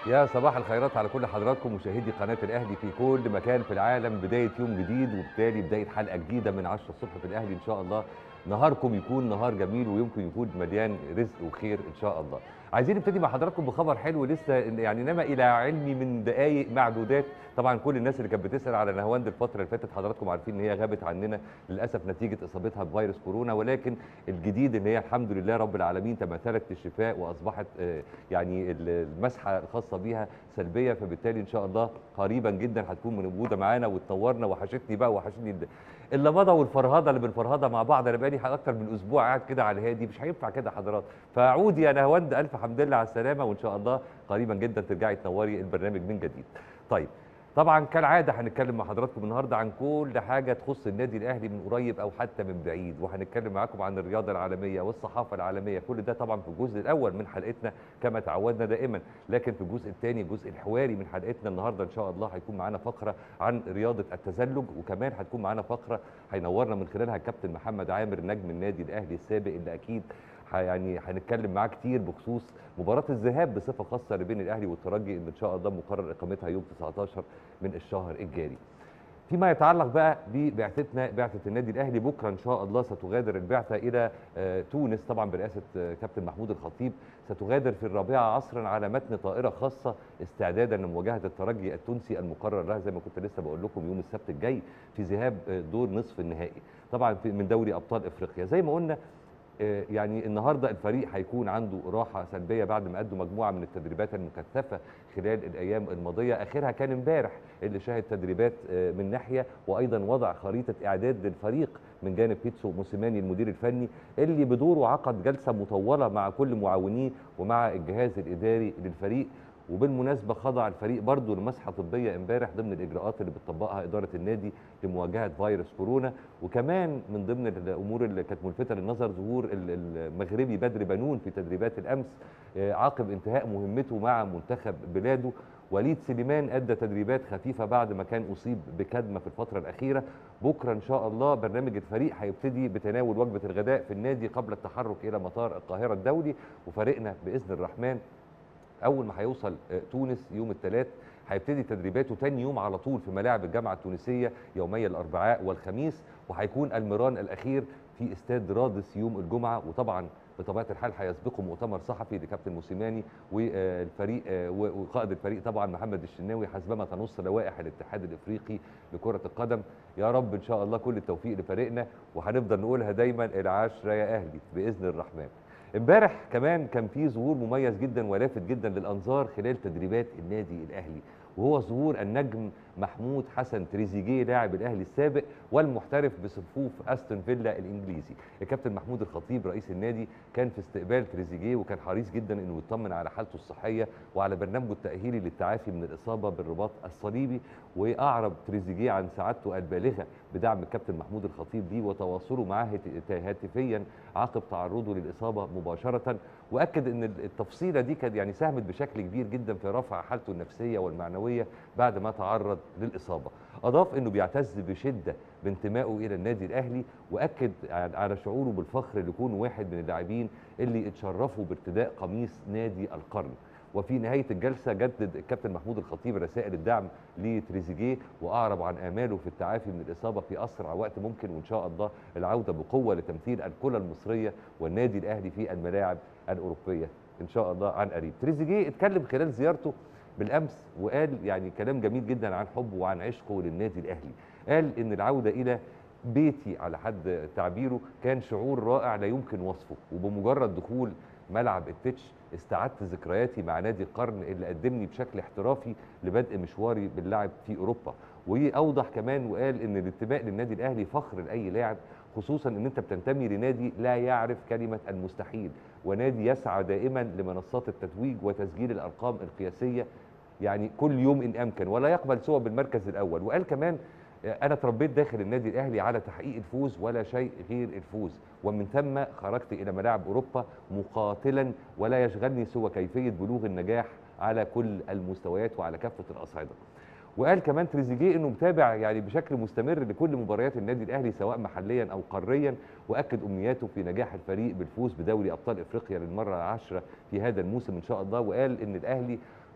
يا صباح الخيرات على كل حضراتكم مشاهدي قناة الأهلي في كل مكان في العالم بداية يوم جديد وبالتالي بداية حلقة جديدة من 10 الصبح في الأهلي إن شاء الله نهاركم يكون نهار جميل ويمكن يكون مليان رزق وخير إن شاء الله عايزين نبتدي مع حضراتكم بخبر حلو لسه يعني نما إلى علمي من دقائق معدودات طبعا كل الناس اللي كانت بتسأل على نهاوند الفترة اللي فاتت حضراتكم عارفين إن هي غابت عننا للأسف نتيجة إصابتها بفيروس كورونا ولكن الجديد إن هي الحمد لله رب العالمين تمثلت الشفاء وأصبحت آه، يعني المسحة الخاصة بيها سلبيه فبالتالي ان شاء الله قريبا جدا هتكون موجوده معانا وتنورنا وحشتني بقى وحشتني اللمضه والفرهده اللي بنفرهدها مع بعض انا بقالي اكتر من اسبوع قاعد كده على الهادي مش هينفع كده حضرات فعودي يا نهاوند الف حمد لله على السلامه وان شاء الله قريبا جدا ترجعي تنوري البرنامج من جديد طيب طبعا كالعاده هنتكلم مع حضراتكم النهارده عن كل حاجه تخص النادي الاهلي من قريب او حتى من بعيد وهنتكلم معاكم عن الرياضه العالميه والصحافه العالميه كل ده طبعا في الجزء الاول من حلقتنا كما تعودنا دائما لكن في الجزء الثاني الجزء الحواري من حلقتنا النهارده ان شاء الله هيكون معانا فقره عن رياضه التزلج وكمان هتكون معانا فقره هينورنا من خلالها الكابتن محمد عامر نجم النادي الاهلي السابق اللي اكيد يعني هنتكلم معاه كتير بخصوص مباراه الذهاب بصفه خاصه بين الاهلي والترجي اللي ان شاء الله مقرر اقامتها يوم 19 من الشهر الجاري. فيما يتعلق بقى ببعثتنا بعثه النادي الاهلي بكره ان شاء الله ستغادر البعثه الى آه، تونس طبعا برئاسه آه، كابتن محمود الخطيب ستغادر في الرابعه عصرا على متن طائره خاصه استعدادا لمواجهه الترجي التونسي المقرر لها زي ما كنت لسه بقول لكم يوم السبت الجاي في ذهاب آه، دور نصف النهائي طبعا من دوري ابطال افريقيا زي ما قلنا آه، يعني النهارده الفريق هيكون عنده راحه سلبيه بعد ما ادوا مجموعه من التدريبات المكثفه خلال الايام الماضيه اخرها كان امبارح اللي شهد تدريبات آه، من ناحيه وايضا وضع خريطه اعداد للفريق من جانب بيتسو موسيماني المدير الفني اللي بدوره عقد جلسه مطوله مع كل معاونيه ومع الجهاز الاداري للفريق وبالمناسبه خضع الفريق برضه لمسحه طبيه امبارح ضمن الاجراءات اللي بتطبقها اداره النادي لمواجهه فيروس كورونا وكمان من ضمن الامور اللي كانت ملفته للنظر ظهور المغربي بدر بنون في تدريبات الامس آه، عقب انتهاء مهمته مع منتخب بلاده وليد سليمان ادى تدريبات خفيفه بعد ما كان اصيب بكدمه في الفتره الاخيره بكره ان شاء الله برنامج الفريق هيبتدي بتناول وجبه الغداء في النادي قبل التحرك الى مطار القاهره الدولي وفريقنا باذن الرحمن اول ما هيوصل آه، تونس يوم الثلاث هيبتدي تدريباته تاني يوم على طول في ملاعب الجامعه التونسيه يومي الاربعاء والخميس وهيكون المران الاخير في استاد رادس يوم الجمعه وطبعا بطبيعه الحال هيسبقه مؤتمر صحفي لكابتن موسيماني والفريق آه، وقائد الفريق طبعا محمد الشناوي حسبما تنص لوائح الاتحاد الافريقي لكره القدم يا رب ان شاء الله كل التوفيق لفريقنا وهنفضل نقولها دايما العشره يا اهلي باذن الرحمن امبارح كمان كان في ظهور مميز جدا ولافت جدا للانظار خلال تدريبات النادي الاهلي وهو ظهور النجم محمود حسن تريزيجيه لاعب الاهلي السابق والمحترف بصفوف استون فيلا الانجليزي الكابتن محمود الخطيب رئيس النادي كان في استقبال تريزيجيه وكان حريص جدا انه يطمن على حالته الصحيه وعلى برنامجه التاهيلي للتعافي من الاصابه بالرباط الصليبي واعرب تريزيجيه عن سعادته البالغه بدعم الكابتن محمود الخطيب دي وتواصله معاه هاتفيا عقب تعرضه للاصابه مباشره واكد ان التفصيله دي كانت يعني ساهمت بشكل كبير جدا في رفع حالته النفسيه والمعنويه بعد ما تعرض للاصابه اضاف انه بيعتز بشده بانتمائه الى النادي الاهلي واكد على شعوره بالفخر لكونه واحد من اللاعبين اللي اتشرفوا بارتداء قميص نادي القرن وفي نهايه الجلسه جدد الكابتن محمود الخطيب رسائل الدعم لتريزيجيه واعرب عن اماله في التعافي من الاصابه في اسرع وقت ممكن وان شاء الله العوده بقوه لتمثيل الكره المصريه والنادي الاهلي في الملاعب الاوروبيه ان شاء الله عن قريب تريزيجيه اتكلم خلال زيارته بالامس وقال يعني كلام جميل جدا عن حبه وعن عشقه للنادي الاهلي قال ان العوده الى بيتي على حد تعبيره كان شعور رائع لا يمكن وصفه وبمجرد دخول ملعب التتش استعدت ذكرياتي مع نادي القرن اللي قدمني بشكل احترافي لبدء مشواري باللعب في اوروبا واوضح كمان وقال ان الانتماء للنادي الاهلي فخر لاي لاعب خصوصا ان انت بتنتمي لنادي لا يعرف كلمه المستحيل ونادي يسعى دائما لمنصات التتويج وتسجيل الارقام القياسيه يعني كل يوم ان امكن ولا يقبل سوى بالمركز الاول وقال كمان انا تربيت داخل النادي الاهلي على تحقيق الفوز ولا شيء غير الفوز ومن ثم خرجت الى ملاعب اوروبا مقاتلا ولا يشغلني سوى كيفيه بلوغ النجاح على كل المستويات وعلى كافه الاصعده وقال كمان تريزيجيه انه متابع يعني بشكل مستمر لكل مباريات النادي الاهلي سواء محليا او قاريا واكد امنياته في نجاح الفريق بالفوز بدوري ابطال افريقيا للمره العاشره في هذا الموسم ان شاء الله وقال ان الاهلي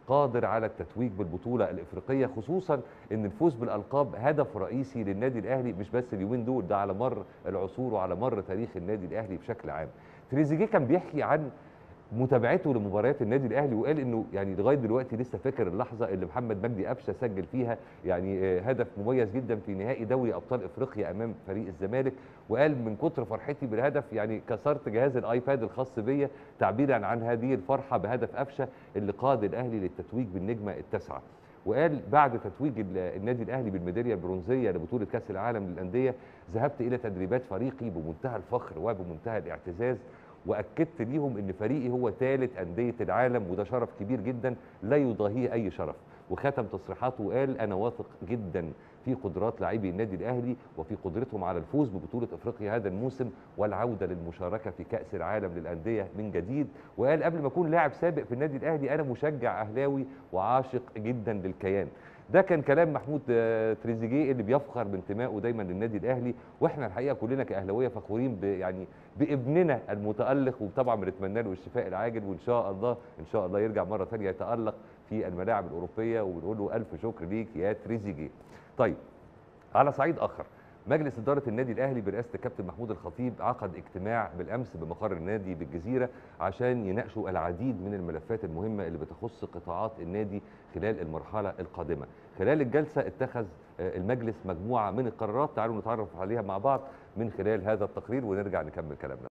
قادر على التتويج بالبطوله الافريقيه خصوصا ان الفوز بالالقاب هدف رئيسي للنادي الاهلي مش بس اليومين دول ده على مر العصور وعلى مر تاريخ النادي الاهلي بشكل عام تريزيجيه كان بيحكي عن متابعته لمباريات النادي الاهلي وقال انه يعني لغايه دلوقتي لسه فاكر اللحظه اللي محمد مجدي قفشه سجل فيها يعني آه، هدف مميز جدا في نهائي دوري ابطال افريقيا امام فريق الزمالك وقال من كتر فرحتي بالهدف يعني كسرت جهاز الايباد الخاص بيا تعبيرا عن هذه الفرحه بهدف قفشه اللي قاد الاهلي للتتويج بالنجمه التاسعه وقال بعد تتويج ال- النادي الاهلي بالميداليه البرونزيه لبطوله كاس العالم للانديه ذهبت الى تدريبات فريقي بمنتهى الفخر وبمنتهى الاعتزاز واكدت ليهم ان فريقي هو ثالث انديه العالم وده شرف كبير جدا لا يضاهيه اي شرف وختم تصريحاته وقال انا واثق جدا في قدرات لاعبي النادي الاهلي وفي قدرتهم على الفوز ببطوله افريقيا هذا الموسم والعوده للمشاركه في كاس العالم للانديه من جديد وقال قبل ما اكون لاعب سابق في النادي الاهلي انا مشجع اهلاوي وعاشق جدا للكيان ده كان كلام محمود آه، تريزيجيه اللي بيفخر بانتمائه دايما للنادي الاهلي واحنا الحقيقه كلنا كاهلاويه فخورين ب يعني بابننا المتالق وطبعا بنتمنى له الشفاء العاجل وان شاء الله ان شاء الله يرجع مره ثانيه يتالق في الملاعب الاوروبيه وبنقول له الف شكر ليك يا تريزيجيه. طيب على صعيد اخر مجلس إدارة النادي الأهلي برئاسة الكابتن محمود الخطيب عقد اجتماع بالأمس بمقر النادي بالجزيرة عشان يناقشوا العديد من الملفات المهمة اللي بتخص قطاعات النادي خلال المرحلة القادمة خلال الجلسة اتخذ آه، المجلس مجموعة من القرارات تعالوا نتعرف عليها مع بعض من خلال هذا التقرير ونرجع نكمل كلامنا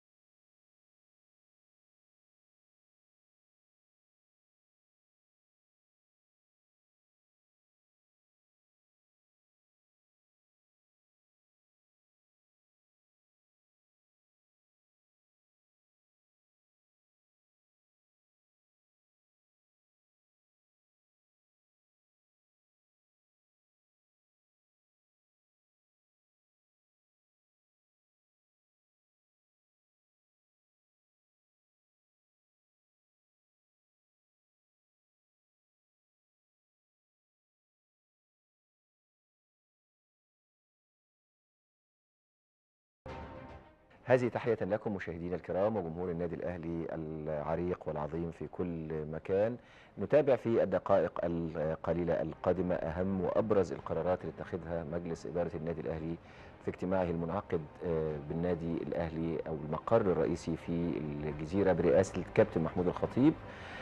هذه تحية لكم مشاهدينا الكرام وجمهور النادي الأهلي العريق والعظيم في كل مكان نتابع في الدقائق القليلة القادمة أهم وأبرز القرارات اللي اتخذها مجلس إدارة النادي الأهلي في اجتماعه المنعقد آه، بالنادي الأهلي أو المقر الرئيسي في الجزيرة برئاسة الكابتن محمود الخطيب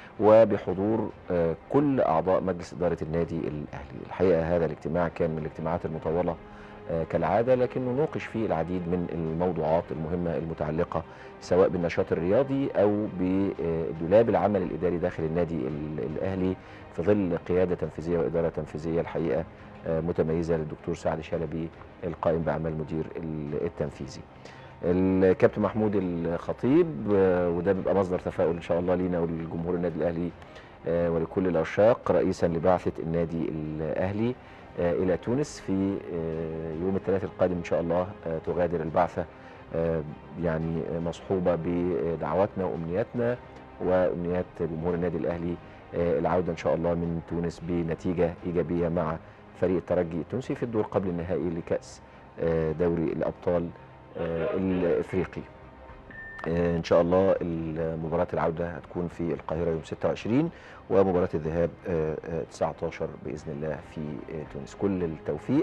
وبحضور آه، كل أعضاء مجلس إدارة النادي الأهلي الحقيقة هذا الاجتماع كان من الاجتماعات المطولة آه، كالعادة لكنه نوقش فيه العديد من الموضوعات المهمة المتعلقة سواء بالنشاط الرياضي أو بدولاب العمل الإداري داخل النادي ال- الأهلي في ظل قيادة تنفيذية وإدارة تنفيذية الحقيقة آه، متميزة للدكتور سعد شلبي القائم بأعمال المدير ال- التنفيذي الكابتن محمود الخطيب آه، وده بيبقى مصدر تفاؤل إن شاء الله لينا ولجمهور النادي الأهلي آه، ولكل العشاق رئيسا لبعثة النادي الأهلي آه، إلى تونس في آه، يوم الثلاث القادم إن شاء الله آه، تغادر البعثة آه، يعني آه، مصحوبة بدعواتنا وأمنياتنا وأمنيات جمهور النادي الأهلي آه، العودة إن شاء الله من تونس بنتيجة إيجابية مع فريق الترجي التونسي في الدور قبل النهائي لكأس آه، دوري الأبطال آه، الإفريقي آه، ان شاء الله مباراه العوده هتكون في القاهره يوم 26 ومباراه الذهاب آه، آه، 19 باذن الله في آه، تونس كل التوفيق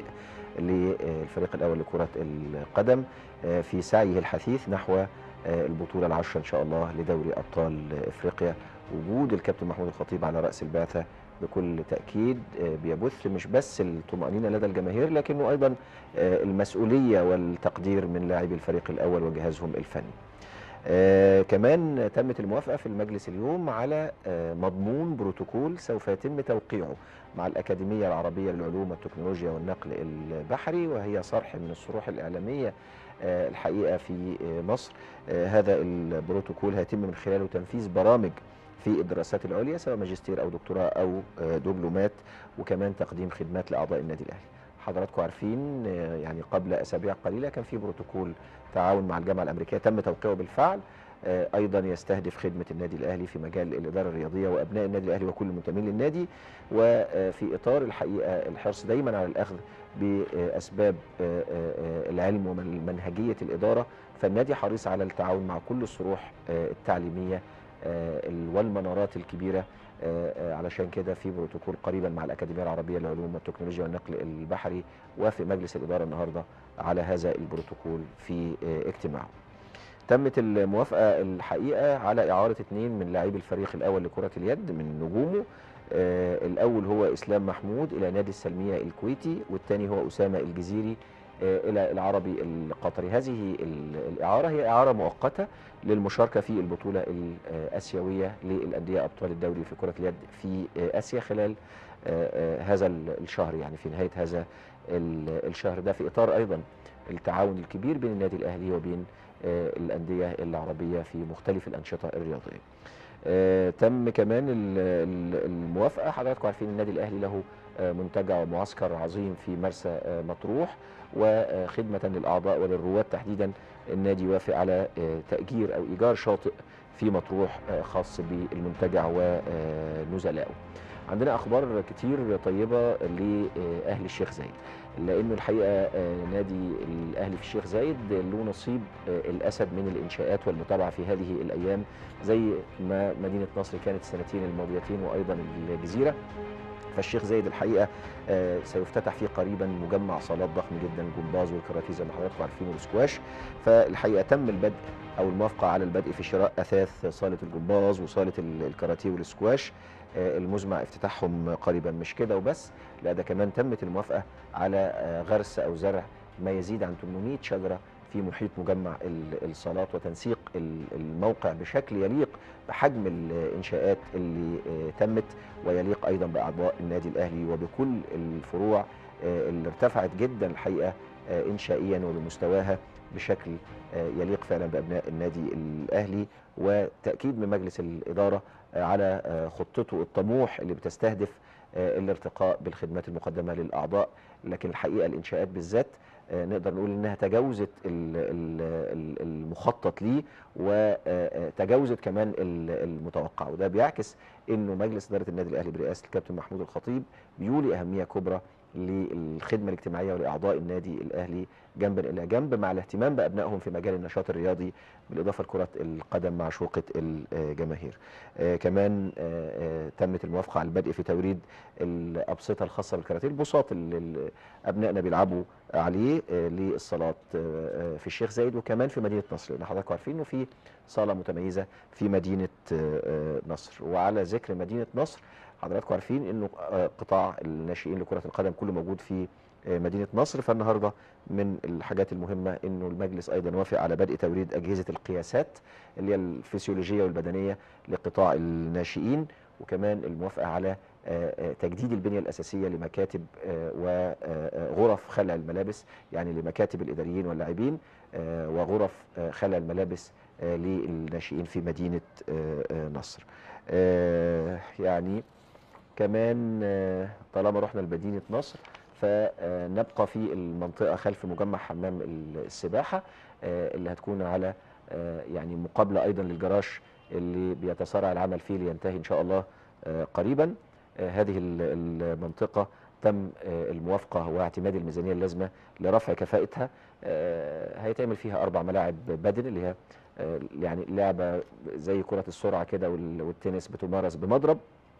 للفريق الاول لكره القدم آه، في سعيه الحثيث نحو آه، البطوله العشره ان شاء الله لدوري ابطال افريقيا وجود الكابتن محمود الخطيب على راس البعثه بكل تاكيد آه، بيبث مش بس الطمانينه لدى الجماهير لكنه ايضا آه، المسؤوليه والتقدير من لاعبي الفريق الاول وجهازهم الفني آه كمان تمت الموافقة في المجلس اليوم على آه مضمون بروتوكول سوف يتم توقيعه مع الأكاديمية العربية للعلوم والتكنولوجيا والنقل البحري وهي صرح من الصروح الإعلامية آه الحقيقة في آه مصر آه هذا البروتوكول هيتم من خلاله تنفيذ برامج في الدراسات العليا سواء ماجستير أو دكتوراه أو آه دبلومات وكمان تقديم خدمات لأعضاء النادي الأهلي حضراتكم عارفين آه يعني قبل أسابيع قليلة كان في بروتوكول تعاون مع الجامعه الامريكيه تم توقيعه بالفعل آه، ايضا يستهدف خدمه النادي الاهلي في مجال الاداره الرياضيه وابناء النادي الاهلي وكل المنتمين للنادي وفي اطار الحقيقه الحرص دايما على الاخذ باسباب آه، آه، العلم ومنهجيه الاداره فالنادي حريص على التعاون مع كل الصروح آه، التعليميه آه، والمنارات الكبيره آه، آه، علشان كده في بروتوكول قريبا مع الأكاديمية العربية للعلوم والتكنولوجيا والنقل البحري وافق مجلس الإدارة النهاردة على هذا البروتوكول في آه، اجتماعه تمت الموافقة الحقيقة على إعارة اثنين من لاعبي الفريق الأول لكرة اليد من نجومه آه، الأول هو إسلام محمود إلى نادي السلمية الكويتي والثاني هو أسامة الجزيري آه، إلى العربي القطري هذه ال- الإعارة هي إعارة مؤقتة للمشاركة في البطولة الآسيوية للأندية أبطال الدوري في كرة اليد في آه، آسيا خلال آه، آه، هذا ال- الشهر يعني في نهاية هذا ال- الشهر ده في إطار أيضا التعاون الكبير بين النادي الأهلي وبين آه، الأندية العربية في مختلف الأنشطة الرياضية آه، تم كمان ال- ال- الموافقة حضراتكم عارفين النادي الأهلي له آه، منتجع ومعسكر عظيم في مرسى آه، مطروح وخدمة للأعضاء وللرواد تحديدا النادي وافق على آه، تأجير أو إيجار شاطئ في مطروح آه، خاص بالمنتجع ونزلائه عندنا أخبار كتير طيبة لأهل الشيخ زايد لأنه الحقيقة آه، نادي الأهلي في الشيخ زايد له نصيب آه، الأسد من الإنشاءات والمتابعة في هذه الأيام زي ما مدينة نصر كانت السنتين الماضيتين وأيضا الجزيرة فالشيخ زايد الحقيقه آه، سيفتتح فيه قريبا مجمع صالات ضخم جدا الجمباز والكاراتيه زي ما حضراتكم عارفين والسكواش فالحقيقه تم البدء او الموافقه على البدء في شراء اثاث صاله الجمباز وصاله ال- الكاراتيه والسكواش آه، المزمع افتتاحهم قريبا مش كده وبس لا ده كمان تمت الموافقه على آه، غرس او زرع ما يزيد عن 800 شجره في محيط مجمع ال- الصالات وتنسيق ال- الموقع بشكل يليق بحجم الانشاءات اللي آه، تمت ويليق ايضا باعضاء النادي الاهلي وبكل الفروع آه، اللي ارتفعت جدا الحقيقه آه، انشائيا وبمستواها بشكل آه، يليق فعلا بابناء النادي الاهلي وتاكيد من مجلس الاداره آه، على آه، خطته الطموح اللي بتستهدف آه، الارتقاء بالخدمات المقدمه للاعضاء لكن الحقيقه الانشاءات بالذات آه، نقدر نقول انها تجاوزت ال- ال- ال- المخطط ليه وتجاوزت كمان ال- المتوقع وده بيعكس انه مجلس اداره النادي الاهلي برئاسه الكابتن محمود الخطيب بيولي اهميه كبرى للخدمه الاجتماعيه ولاعضاء النادي الاهلي جنبا الى جنب مع الاهتمام بابنائهم في مجال النشاط الرياضي بالاضافه لكره القدم مع شوقه الجماهير. آه، كمان آه، آه، تمت الموافقه على البدء في توريد الابسطه الخاصه بالكاراتيه البساط اللي اللي ابنائنا بيلعبوا عليه آه، للصالات آه، آه، في الشيخ زايد وكمان في مدينه نصر لان حضراتكم عارفين انه في صاله متميزه في مدينه آه، آه، نصر وعلى ذكر مدينه نصر حضراتكم عارفين انه آه، قطاع الناشئين لكره القدم كله موجود في آه، مدينه نصر فالنهارده من الحاجات المهمه انه المجلس ايضا وافق على بدء توريد اجهزه القياسات اللي هي الفسيولوجيه والبدنيه لقطاع الناشئين وكمان الموافقه على آه، آه، تجديد البنيه الاساسيه لمكاتب آه، وغرف خلع الملابس يعني لمكاتب الاداريين واللاعبين آه، وغرف آه، خلع الملابس آه، للناشئين في مدينه آه، آه، نصر. آه، يعني كمان آه، طالما رحنا لمدينه نصر فنبقى في المنطقه خلف مجمع حمام السباحه آه، اللي هتكون على آه، يعني مقابله ايضا للجراج اللي بيتسارع العمل فيه لينتهي ان شاء الله آه، قريبا آه، هذه ال- المنطقه تم آه، الموافقه واعتماد الميزانيه اللازمه لرفع كفاءتها آه، هيتعمل فيها اربع ملاعب بدل اللي هي آه، يعني لعبه زي كره السرعه كده وال- والتنس بتمارس بمضرب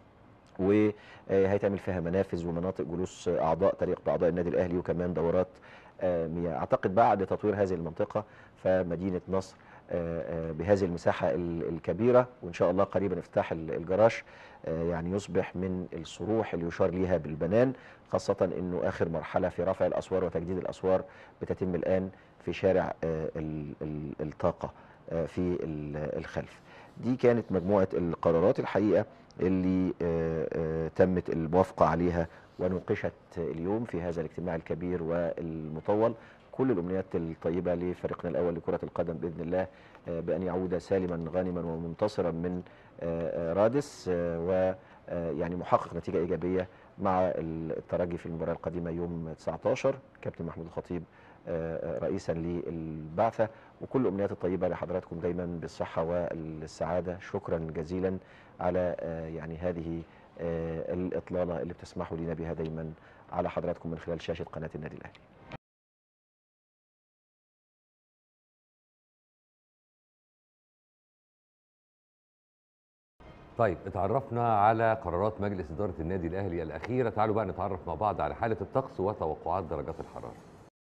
وهيتعمل فيها منافذ ومناطق جلوس اعضاء تليق باعضاء النادي الاهلي وكمان دورات آه، مياه اعتقد بعد تطوير هذه المنطقه فمدينه نصر آه، آه، بهذه المساحه ال- الكبيره وان شاء الله قريبا افتتاح ال- الجراج آه، يعني يصبح من الصروح اللي يشار ليها بالبنان خاصه انه اخر مرحله في رفع الاسوار وتجديد الاسوار بتتم الان في شارع آه، ال- ال- الطاقه آه، في ال- الخلف دي كانت مجموعه القرارات الحقيقه اللي آه، آه، تمت الموافقه عليها ونوقشت اليوم في هذا الاجتماع الكبير والمطول كل الامنيات الطيبه لفريقنا الاول لكره القدم باذن الله آه، بان يعود سالما غانما ومنتصرا من آه، آه، رادس و آه، يعني محقق نتيجه ايجابيه مع الترجي في المباراه القادمه يوم 19 كابتن محمود الخطيب آه، آه، رئيسا للبعثه وكل الامنيات الطيبه لحضراتكم دايما بالصحه والسعاده شكرا جزيلا على آه، يعني هذه آه، الاطلاله اللي بتسمحوا لنا بها دايما على حضراتكم من خلال شاشه قناه النادي الاهلي طيب اتعرفنا على قرارات مجلس اداره النادي الاهلي الاخيره تعالوا بقى نتعرف مع بعض على حاله الطقس وتوقعات درجات الحراره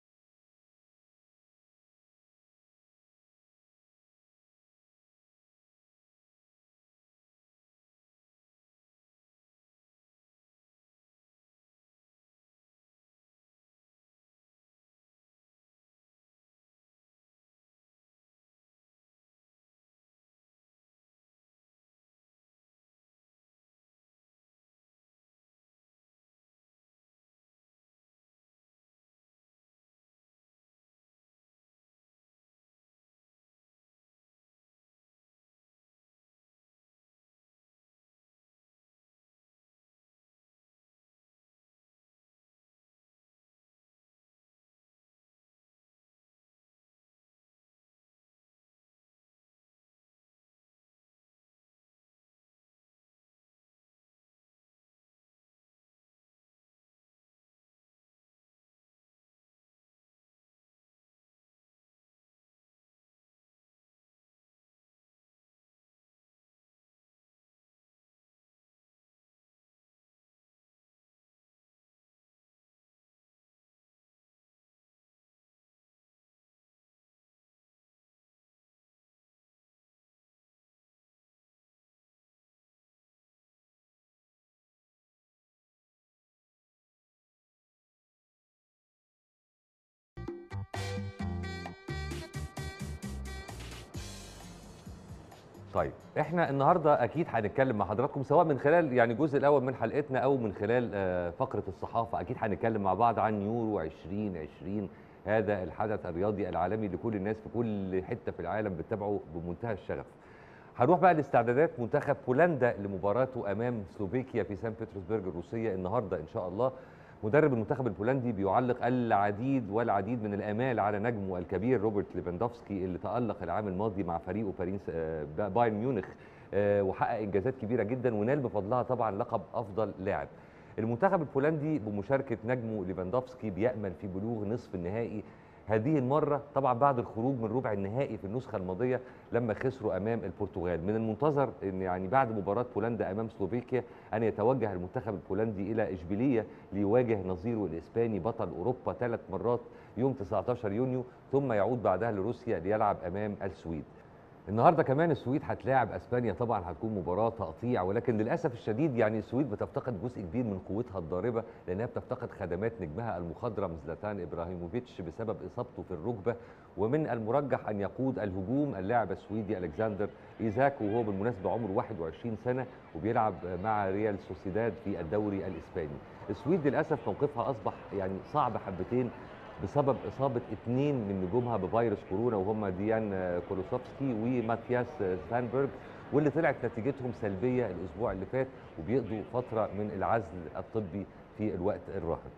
طيب احنا النهارده اكيد هنتكلم مع حضراتكم سواء من خلال يعني الجزء الاول من حلقتنا او من خلال آه، فقره الصحافه اكيد هنتكلم مع بعض عن يورو 2020 هذا الحدث الرياضي العالمي لكل الناس في كل حته في العالم بتتابعه بمنتهى الشغف هنروح بقى لاستعدادات منتخب بولندا لمباراته امام سلوفيكيا في سان بطرسبرج الروسيه النهارده ان شاء الله مدرب المنتخب البولندي بيعلق العديد والعديد من الامال على نجمه الكبير روبرت ليفاندوفسكي اللي تالق العام الماضي مع فريقه باريس آه، بايرن ميونخ آه، وحقق انجازات كبيره جدا ونال بفضلها طبعا لقب افضل لاعب المنتخب البولندي بمشاركه نجمه ليفاندوفسكي بيامل في بلوغ نصف النهائي هذه المرة طبعا بعد الخروج من ربع النهائي في النسخة الماضية لما خسروا أمام البرتغال من المنتظر أن يعني بعد مباراة بولندا أمام سلوفيكيا أن يتوجه المنتخب البولندي إلى إشبيلية ليواجه نظيره الإسباني بطل أوروبا ثلاث مرات يوم 19 يونيو ثم يعود بعدها لروسيا ليلعب أمام السويد النهارده كمان السويد هتلاعب اسبانيا طبعا هتكون مباراه تقطيع ولكن للاسف الشديد يعني السويد بتفتقد جزء كبير من قوتها الضاربه لانها بتفتقد خدمات نجمها المخضرم زلاتان ابراهيموفيتش بسبب اصابته في الركبه ومن المرجح ان يقود الهجوم اللاعب السويدي الكسندر ايزاك وهو بالمناسبه عمره 21 سنه وبيلعب مع ريال سوسيداد في الدوري الاسباني السويد للاسف موقفها اصبح يعني صعب حبتين بسبب اصابه اثنين من نجومها بفيروس كورونا وهم ديان كولوسوفسكي وماتياس ستانبرج واللي طلعت نتيجتهم سلبيه الاسبوع اللي فات وبيقضوا فتره من العزل الطبي في الوقت الراهن.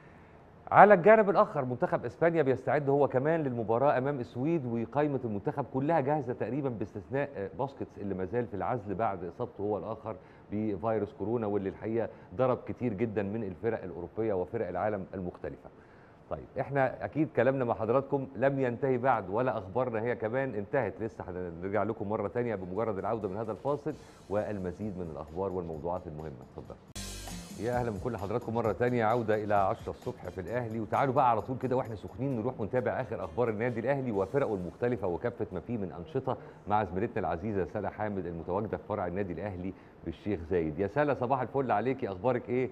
على الجانب الاخر منتخب اسبانيا بيستعد هو كمان للمباراه امام السويد وقائمه المنتخب كلها جاهزه تقريبا باستثناء آه، باسكتس اللي ما زال في العزل بعد اصابته هو الاخر بفيروس كورونا واللي الحقيقه ضرب كتير جدا من الفرق الاوروبيه وفرق العالم المختلفه. طيب احنا اكيد كلامنا مع حضراتكم لم ينتهي بعد ولا اخبارنا هي كمان انتهت لسه هنرجع لكم مره تانية بمجرد العوده من هذا الفاصل والمزيد من الاخبار والموضوعات المهمه اتفضل يا اهلا بكل حضراتكم مره تانية عوده الى 10 الصبح في الاهلي وتعالوا بقى على طول كده واحنا سخنين نروح ونتابع اخر اخبار النادي الاهلي وفرقه المختلفه وكافه ما فيه من انشطه مع زميلتنا العزيزه سلا حامد المتواجده في فرع النادي الاهلي بالشيخ زايد يا سلا صباح الفل عليكي اخبارك ايه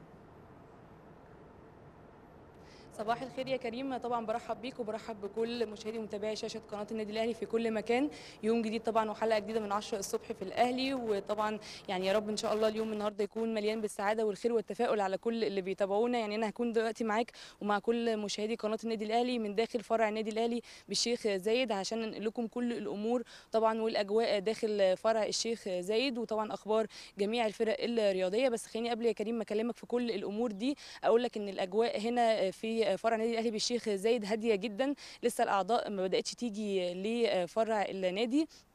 صباح الخير يا كريم طبعا برحب بيك وبرحب بكل مشاهدي ومتابعي شاشه قناه النادي الاهلي في كل مكان يوم جديد طبعا وحلقه جديده من 10 الصبح في الاهلي وطبعا يعني يا رب ان شاء الله اليوم النهارده يكون مليان بالسعاده والخير والتفاؤل على كل اللي بيتابعونا يعني انا هكون دلوقتي معاك ومع كل مشاهدي قناه النادي الاهلي من داخل فرع النادي الاهلي بالشيخ زايد عشان ننقل لكم كل الامور طبعا والاجواء داخل فرع الشيخ زايد وطبعا اخبار جميع الفرق الرياضيه بس خليني قبل يا كريم ما اكلمك في كل الامور دي اقول لك ان الاجواء هنا في فرع النادي الاهلي بالشيخ زايد هاديه جدا لسه الاعضاء ما بداتش تيجي لفرع النادي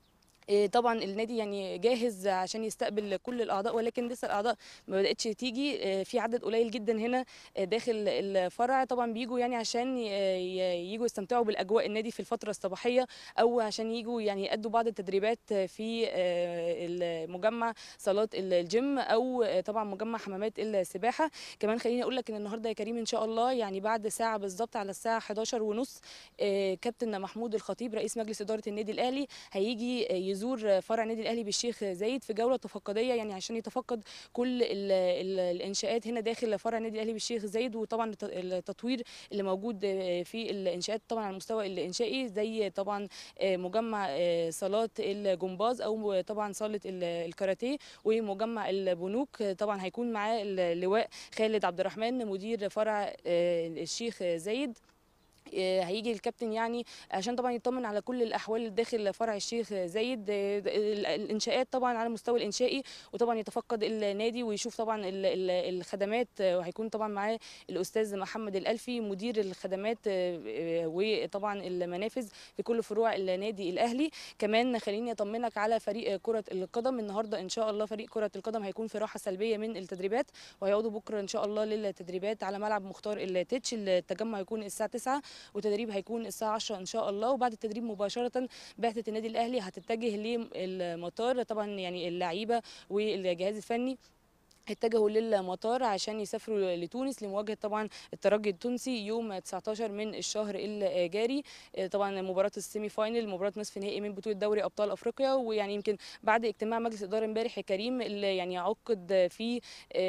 إيه طبعا النادي يعني جاهز عشان يستقبل كل الاعضاء ولكن لسه الاعضاء ما بداتش تيجي إيه في عدد قليل جدا هنا إيه داخل الفرع طبعا بيجوا يعني عشان ي- ي- يجوا يستمتعوا بالاجواء النادي في الفتره الصباحيه او عشان يجوا يعني يادوا بعض التدريبات في آه، المجمع صالات الجيم او آه، طبعا مجمع حمامات السباحه كمان خليني اقول لك ان النهارده يا كريم ان شاء الله يعني بعد ساعه بالظبط على الساعه 11 ونص كابتن محمود الخطيب رئيس مجلس اداره النادي الاهلي هيجي آه، يزور فرع النادي الاهلي بالشيخ زايد في جوله تفقديه يعني عشان يتفقد كل ال ال الانشاءات هنا داخل فرع النادي الاهلي بالشيخ زايد وطبعا الت- التطوير اللي موجود آه، في الانشاءات طبعا على المستوى الانشائي زي طبعا آه، مجمع آه، صالات الجمباز او طبعا صاله ال- الكاراتيه ومجمع البنوك آه، طبعا هيكون معاه اللواء خالد عبد الرحمن مدير فرع آه، الشيخ زايد آه، هيجي الكابتن يعني عشان طبعا يطمن على كل الاحوال داخل فرع الشيخ زايد آه، ال- الانشاءات طبعا على المستوى الانشائي وطبعا يتفقد النادي ويشوف طبعا ال- ال- الخدمات آه، وهيكون طبعا معاه الاستاذ محمد الالفي مدير الخدمات آه، آه، وطبعا المنافذ في كل فروع النادي الاهلي كمان خليني اطمنك على فريق كره القدم النهارده ان شاء الله فريق كره القدم هيكون في راحه سلبيه من التدريبات وهيعودوا بكره ان شاء الله للتدريبات على ملعب مختار التتش التجمع هيكون الساعه 9 وتدريب هيكون الساعه 10 ان شاء الله وبعد التدريب مباشره بعثه النادي الاهلي هتتجه للمطار طبعا يعني اللعيبه والجهاز الفني اتجهوا للمطار عشان يسافروا لتونس لمواجهه طبعا الترجي التونسي يوم 19 من الشهر الجاري طبعا مباراه السيمي فاينل مباراه نصف نهائي من بطوله دوري ابطال افريقيا ويعني يمكن بعد اجتماع مجلس اداره امبارح يا كريم اللي يعني عقد في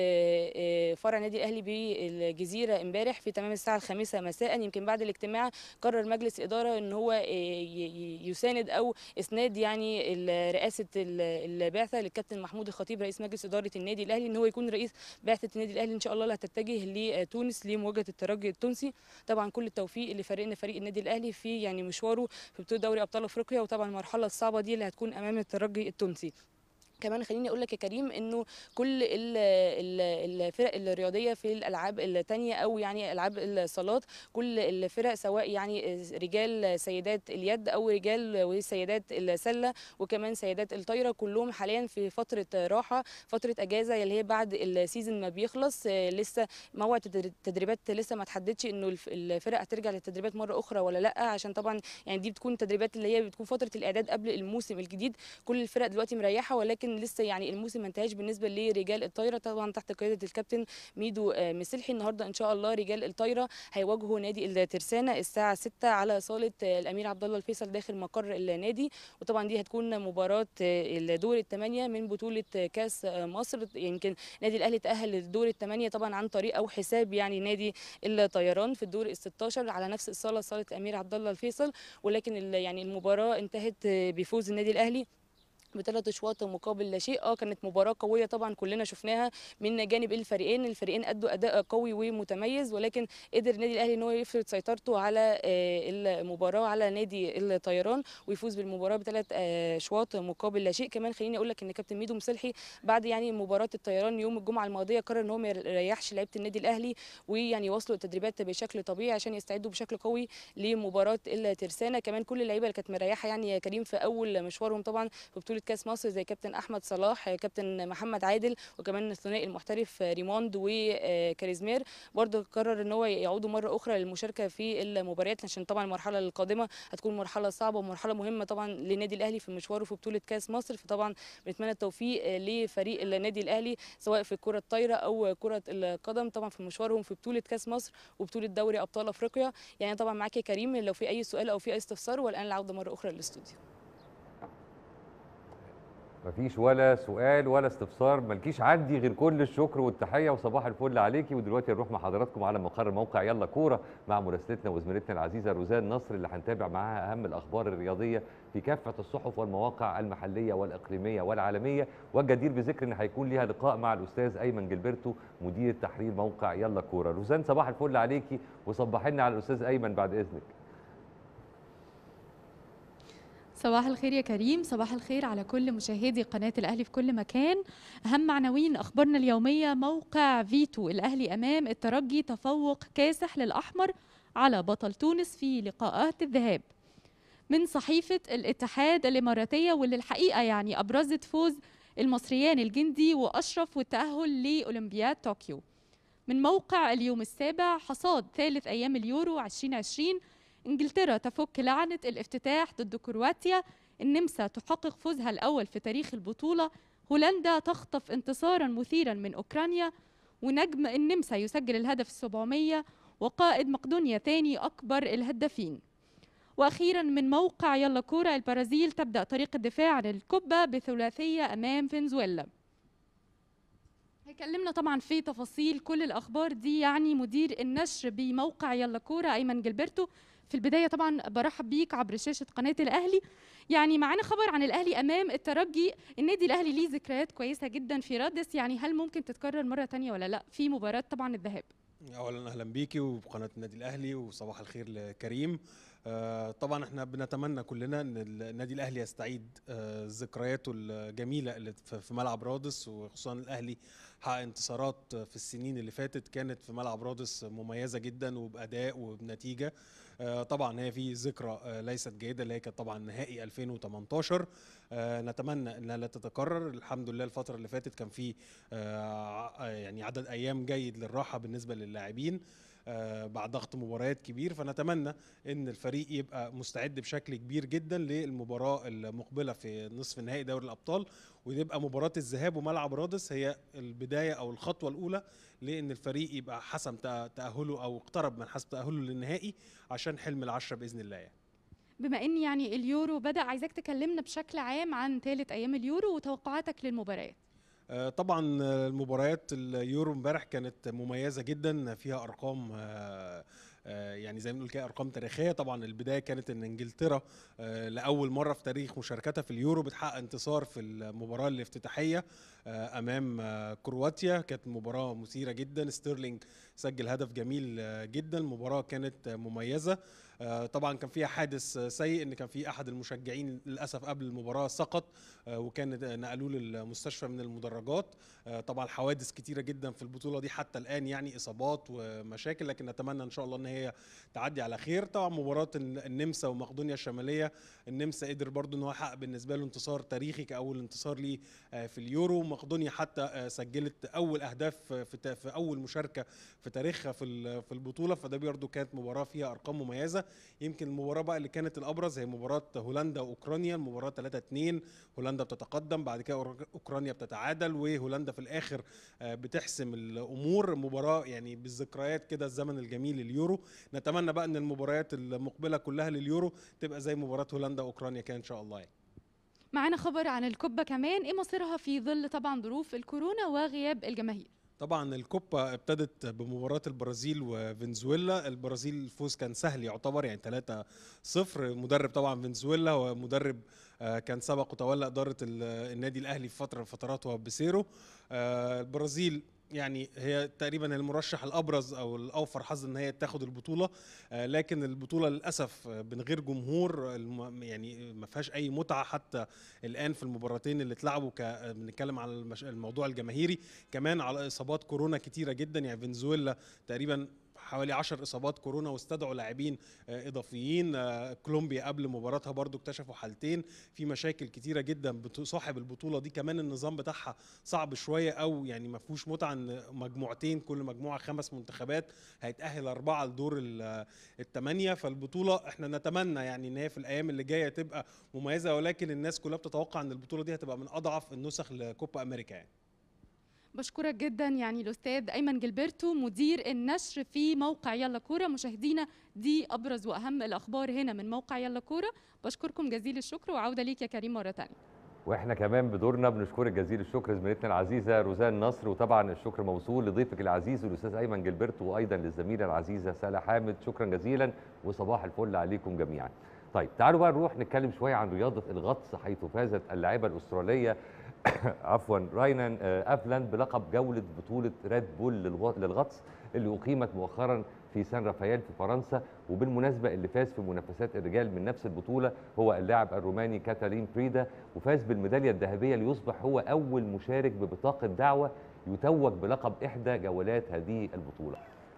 فرع النادي الاهلي بالجزيره امبارح في تمام الساعه الخامسة مساء يمكن بعد الاجتماع قرر مجلس اداره ان هو يساند او اسناد يعني رئاسه البعثه للكابتن محمود الخطيب رئيس مجلس اداره النادي الاهلي ان هو يكون رئيس بعثه النادي الاهلي ان شاء الله اللي هتتجه لتونس لمواجهه الترجي التونسي طبعا كل التوفيق لفريقنا فريق النادي الاهلي في يعني مشواره في بطوله دوري ابطال افريقيا وطبعا المرحله الصعبه دي اللي هتكون امام الترجي التونسي كمان خليني اقول لك يا كريم انه كل الفرق الرياضيه في الالعاب الثانيه او يعني العاب الصالات كل الفرق سواء يعني رجال سيدات اليد او رجال وسيدات السله وكمان سيدات الطايره كلهم حاليا في فتره راحه فتره اجازه اللي هي بعد السيزون ما بيخلص لسه موعد التدريبات لسه ما تحددش انه الفرق هترجع للتدريبات مره اخرى ولا لا عشان طبعا يعني دي بتكون تدريبات اللي هي بتكون فتره الاعداد قبل الموسم الجديد كل الفرق دلوقتي مريحه ولكن لكن لسه يعني الموسم ما انتهاش بالنسبه لرجال الطايره طبعا تحت قياده الكابتن ميدو مسلحي النهارده ان شاء الله رجال الطايره هيواجهوا نادي الترسانه الساعه 6 على صاله الامير عبد الله الفيصل داخل مقر النادي وطبعا دي هتكون مباراه الدور الثمانيه من بطوله كاس مصر يمكن نادي الاهلي تاهل للدور الثمانيه طبعا عن طريق او حساب يعني نادي الطيران في الدور ال 16 على نفس الصاله صاله الامير عبد الله الفيصل ولكن يعني المباراه انتهت بفوز النادي الاهلي بثلاث اشواط مقابل لا شيء اه كانت مباراه قويه طبعا كلنا شفناها من جانب الفريقين الفريقين ادوا اداء قوي ومتميز ولكن قدر النادي الاهلي ان هو يفرض سيطرته على المباراه على نادي الطيران ويفوز بالمباراه بثلاث اشواط مقابل لا شيء كمان خليني اقول لك ان كابتن ميدو مسلحي بعد يعني مباراه الطيران يوم الجمعه الماضيه قرر ان هو ما يريحش لعيبه النادي الاهلي ويعني يواصلوا التدريبات بشكل طبيعي عشان يستعدوا بشكل قوي لمباراه الترسانه كمان كل اللعيبه اللي كانت مريحه يعني يا كريم في اول مشوارهم طبعا في بطوله كاس مصر زي كابتن احمد صلاح كابتن محمد عادل وكمان الثنائي المحترف ريموند وكاريزمير برضه قرر ان هو يعودوا مره اخرى للمشاركه في المباريات عشان طبعا المرحله القادمه هتكون مرحله صعبه ومرحله مهمه طبعا للنادي الاهلي في مشواره في بطوله كاس مصر فطبعا بنتمنى التوفيق لفريق النادي الاهلي سواء في الكره الطايره او كره القدم طبعا في مشوارهم في بطوله كاس مصر وبطوله دوري ابطال افريقيا يعني طبعا معاك يا كريم لو في اي سؤال او في اي استفسار والان العوده مره اخرى للاستوديو مفيش ولا سؤال ولا استفسار ملكيش عندي غير كل الشكر والتحيه وصباح الفل عليكي ودلوقتي نروح مع حضراتكم على مقر موقع يلا كوره مع مراسلتنا وزميلتنا العزيزه روزان نصر اللي هنتابع معاها اهم الاخبار الرياضيه في كافه الصحف والمواقع المحليه والاقليميه والعالميه والجدير بذكر ان هيكون ليها لقاء مع الاستاذ ايمن جilberto مدير تحرير موقع يلا كوره روزان صباح الفل عليكي وصبحي لنا على الاستاذ ايمن بعد اذنك صباح الخير يا كريم صباح الخير على كل مشاهدي قناة الأهلي في كل مكان أهم عناوين أخبارنا اليومية موقع فيتو الأهلي أمام الترجي تفوق كاسح للأحمر على بطل تونس في لقاءات الذهاب من صحيفة الاتحاد الإماراتية واللي الحقيقة يعني أبرزت فوز المصريان الجندي وأشرف والتأهل لأولمبياد طوكيو من موقع اليوم السابع حصاد ثالث أيام اليورو 2020 إنجلترا تفك لعنة الافتتاح ضد كرواتيا النمسا تحقق فوزها الأول في تاريخ البطولة هولندا تخطف انتصارا مثيرا من أوكرانيا ونجم النمسا يسجل الهدف السبعمية وقائد مقدونيا ثاني أكبر الهدافين واخيرا من موقع يلا كوره البرازيل تبدا طريق الدفاع عن الكبه بثلاثيه امام فنزويلا هيكلمنا طبعا في تفاصيل كل الاخبار دي يعني مدير النشر بموقع يلا كوره ايمن جilberto في البدايه طبعا برحب بيك عبر شاشه قناه الاهلي يعني معانا خبر عن الاهلي امام الترجي النادي الاهلي ليه ذكريات كويسه جدا في رادس يعني هل ممكن تتكرر مره تانية ولا لا في مباراه طبعا الذهاب اولا اهلا بيكي وبقناه النادي الاهلي وصباح الخير لكريم آه، طبعا احنا بنتمنى كلنا ان النادي الاهلي يستعيد آه، ذكرياته الجميله اللي في في ملعب رادس وخصوصا الاهلي حقق انتصارات في السنين اللي فاتت كانت في ملعب رادس مميزه جدا وباداء وبنتيجه آه، طبعا هي في ذكرى آه، ليست جيده اللي هي كانت طبعا نهائي 2018 آه، نتمنى انها لا تتكرر الحمد لله الفتره اللي فاتت كان في آه، ع- يعني عدد ايام جيد للراحه بالنسبه للاعبين آه، بعد ضغط مباريات كبير فنتمنى ان الفريق يبقى مستعد بشكل كبير جدا للمباراه المقبله في نصف نهائي دوري الابطال ويبقى مباراه الذهاب وملعب رادس هي البدايه او الخطوه الاولى لان الفريق يبقى حسم تأ- تاهله او اقترب من حسم تاهله للنهائي عشان حلم العشره باذن الله يعني. بما ان يعني اليورو بدا عايزاك تكلمنا بشكل عام عن ثالث ايام اليورو وتوقعاتك للمباريات آه، طبعا آه، المباريات اليورو امبارح كانت مميزه جدا فيها ارقام آه، آه، يعني زي ما بنقول كده ارقام تاريخيه طبعا البدايه كانت ان انجلترا آه، لاول مره في تاريخ مشاركتها في اليورو بتحقق انتصار في المباراه الافتتاحيه آه، امام آه، كرواتيا كانت مباراه مثيره جدا ستيرلينج سجل هدف جميل آه، جدا المباراه كانت آه، مميزه آه، طبعا كان فيها حادث آه، سيء ان كان في احد المشجعين للاسف قبل المباراه سقط آه، وكان آه، نقلوه للمستشفى من المدرجات آه، طبعا حوادث كتيره جدا في البطوله دي حتى الان يعني اصابات ومشاكل لكن نتمنى ان شاء الله ان هي تعدي على خير طبعا مباراه الن- النمسا ومقدونيا الشماليه النمسا قدر برضو ان هو يحقق بالنسبه له انتصار تاريخي كاول انتصار ليه آه، في اليورو مقدونيا حتى آه، سجلت اول اهداف في تا- في اول مشاركه في تاريخها في ال- في البطوله فده برضو كانت مباراه فيها ارقام مميزه يمكن المباراه بقى اللي كانت الابرز هي مباراه هولندا واوكرانيا المباراه 3 2 هولندا بتتقدم بعد كده أور- اوكرانيا بتتعادل وهولندا في الاخر آه، بتحسم الامور مباراه يعني بالذكريات كده الزمن الجميل لليورو نتمنى بقى ان المباريات المقبله كلها لليورو تبقى زي مباراه هولندا واوكرانيا كده ان شاء الله يعني. معانا خبر عن الكبه كمان ايه مصيرها في ظل طبعا ظروف الكورونا وغياب الجماهير طبعا الكوبا ابتدت بمباراة البرازيل وفنزويلا البرازيل الفوز كان سهل يعتبر يعني 3 0 مدرب طبعا فنزويلا هو مدرب آه، كان سبق وتولى إدارة ال- النادي الأهلي في فترة من الفترات وهو بيسيرو آه، البرازيل يعني هي تقريبا المرشح الابرز او الاوفر حظ ان هي تاخد البطوله آه، لكن البطوله للاسف آه، من غير جمهور الم- يعني ما فيهاش اي متعه حتى الان في المباراتين اللي اتلعبوا ك- آه، بنتكلم على المش- الموضوع الجماهيري كمان على اصابات كورونا كتيره جدا يعني فنزويلا تقريبا حوالي 10 اصابات كورونا واستدعوا لاعبين آه، اضافيين آه، كولومبيا قبل مباراتها برضو اكتشفوا حالتين في مشاكل كتيره جدا بتصاحب البطوله دي كمان النظام بتاعها صعب شويه او يعني ما فيهوش متعه ان مجموعتين كل مجموعه خمس منتخبات هيتاهل اربعه لدور ال- الثمانيه فالبطوله احنا نتمنى يعني ان هي في الايام اللي جايه تبقى مميزه ولكن الناس كلها بتتوقع ان البطوله دي هتبقى من اضعف النسخ لكوبا امريكا يعني بشكرك جدا يعني الاستاذ ايمن جilberto مدير النشر في موقع يلا كوره مشاهدينا دي ابرز واهم الاخبار هنا من موقع يلا كوره بشكركم جزيل الشكر وعوده ليك يا كريم مره ثانيه واحنا كمان بدورنا بنشكرك جزيل الشكر زميلتنا العزيزه روزان نصر وطبعا الشكر موصول لضيفك العزيز الاستاذ ايمن جilberto وايضا للزميله العزيزه ساله حامد شكرا جزيلا وصباح الفل عليكم جميعا. طيب تعالوا بقى نروح نتكلم شويه عن رياضه الغطس حيث فازت اللاعبه الاستراليه عفوا راينان آه، افلاند بلقب جوله بطوله ريد بول للغ- للغطس اللي اقيمت مؤخرا في سان رافائيل في فرنسا وبالمناسبه اللي فاز في منافسات الرجال من نفس البطوله هو اللاعب الروماني كاتالين بريدا وفاز بالميداليه الذهبيه ليصبح هو اول مشارك ببطاقه دعوه يتوج بلقب احدى جولات هذه البطوله.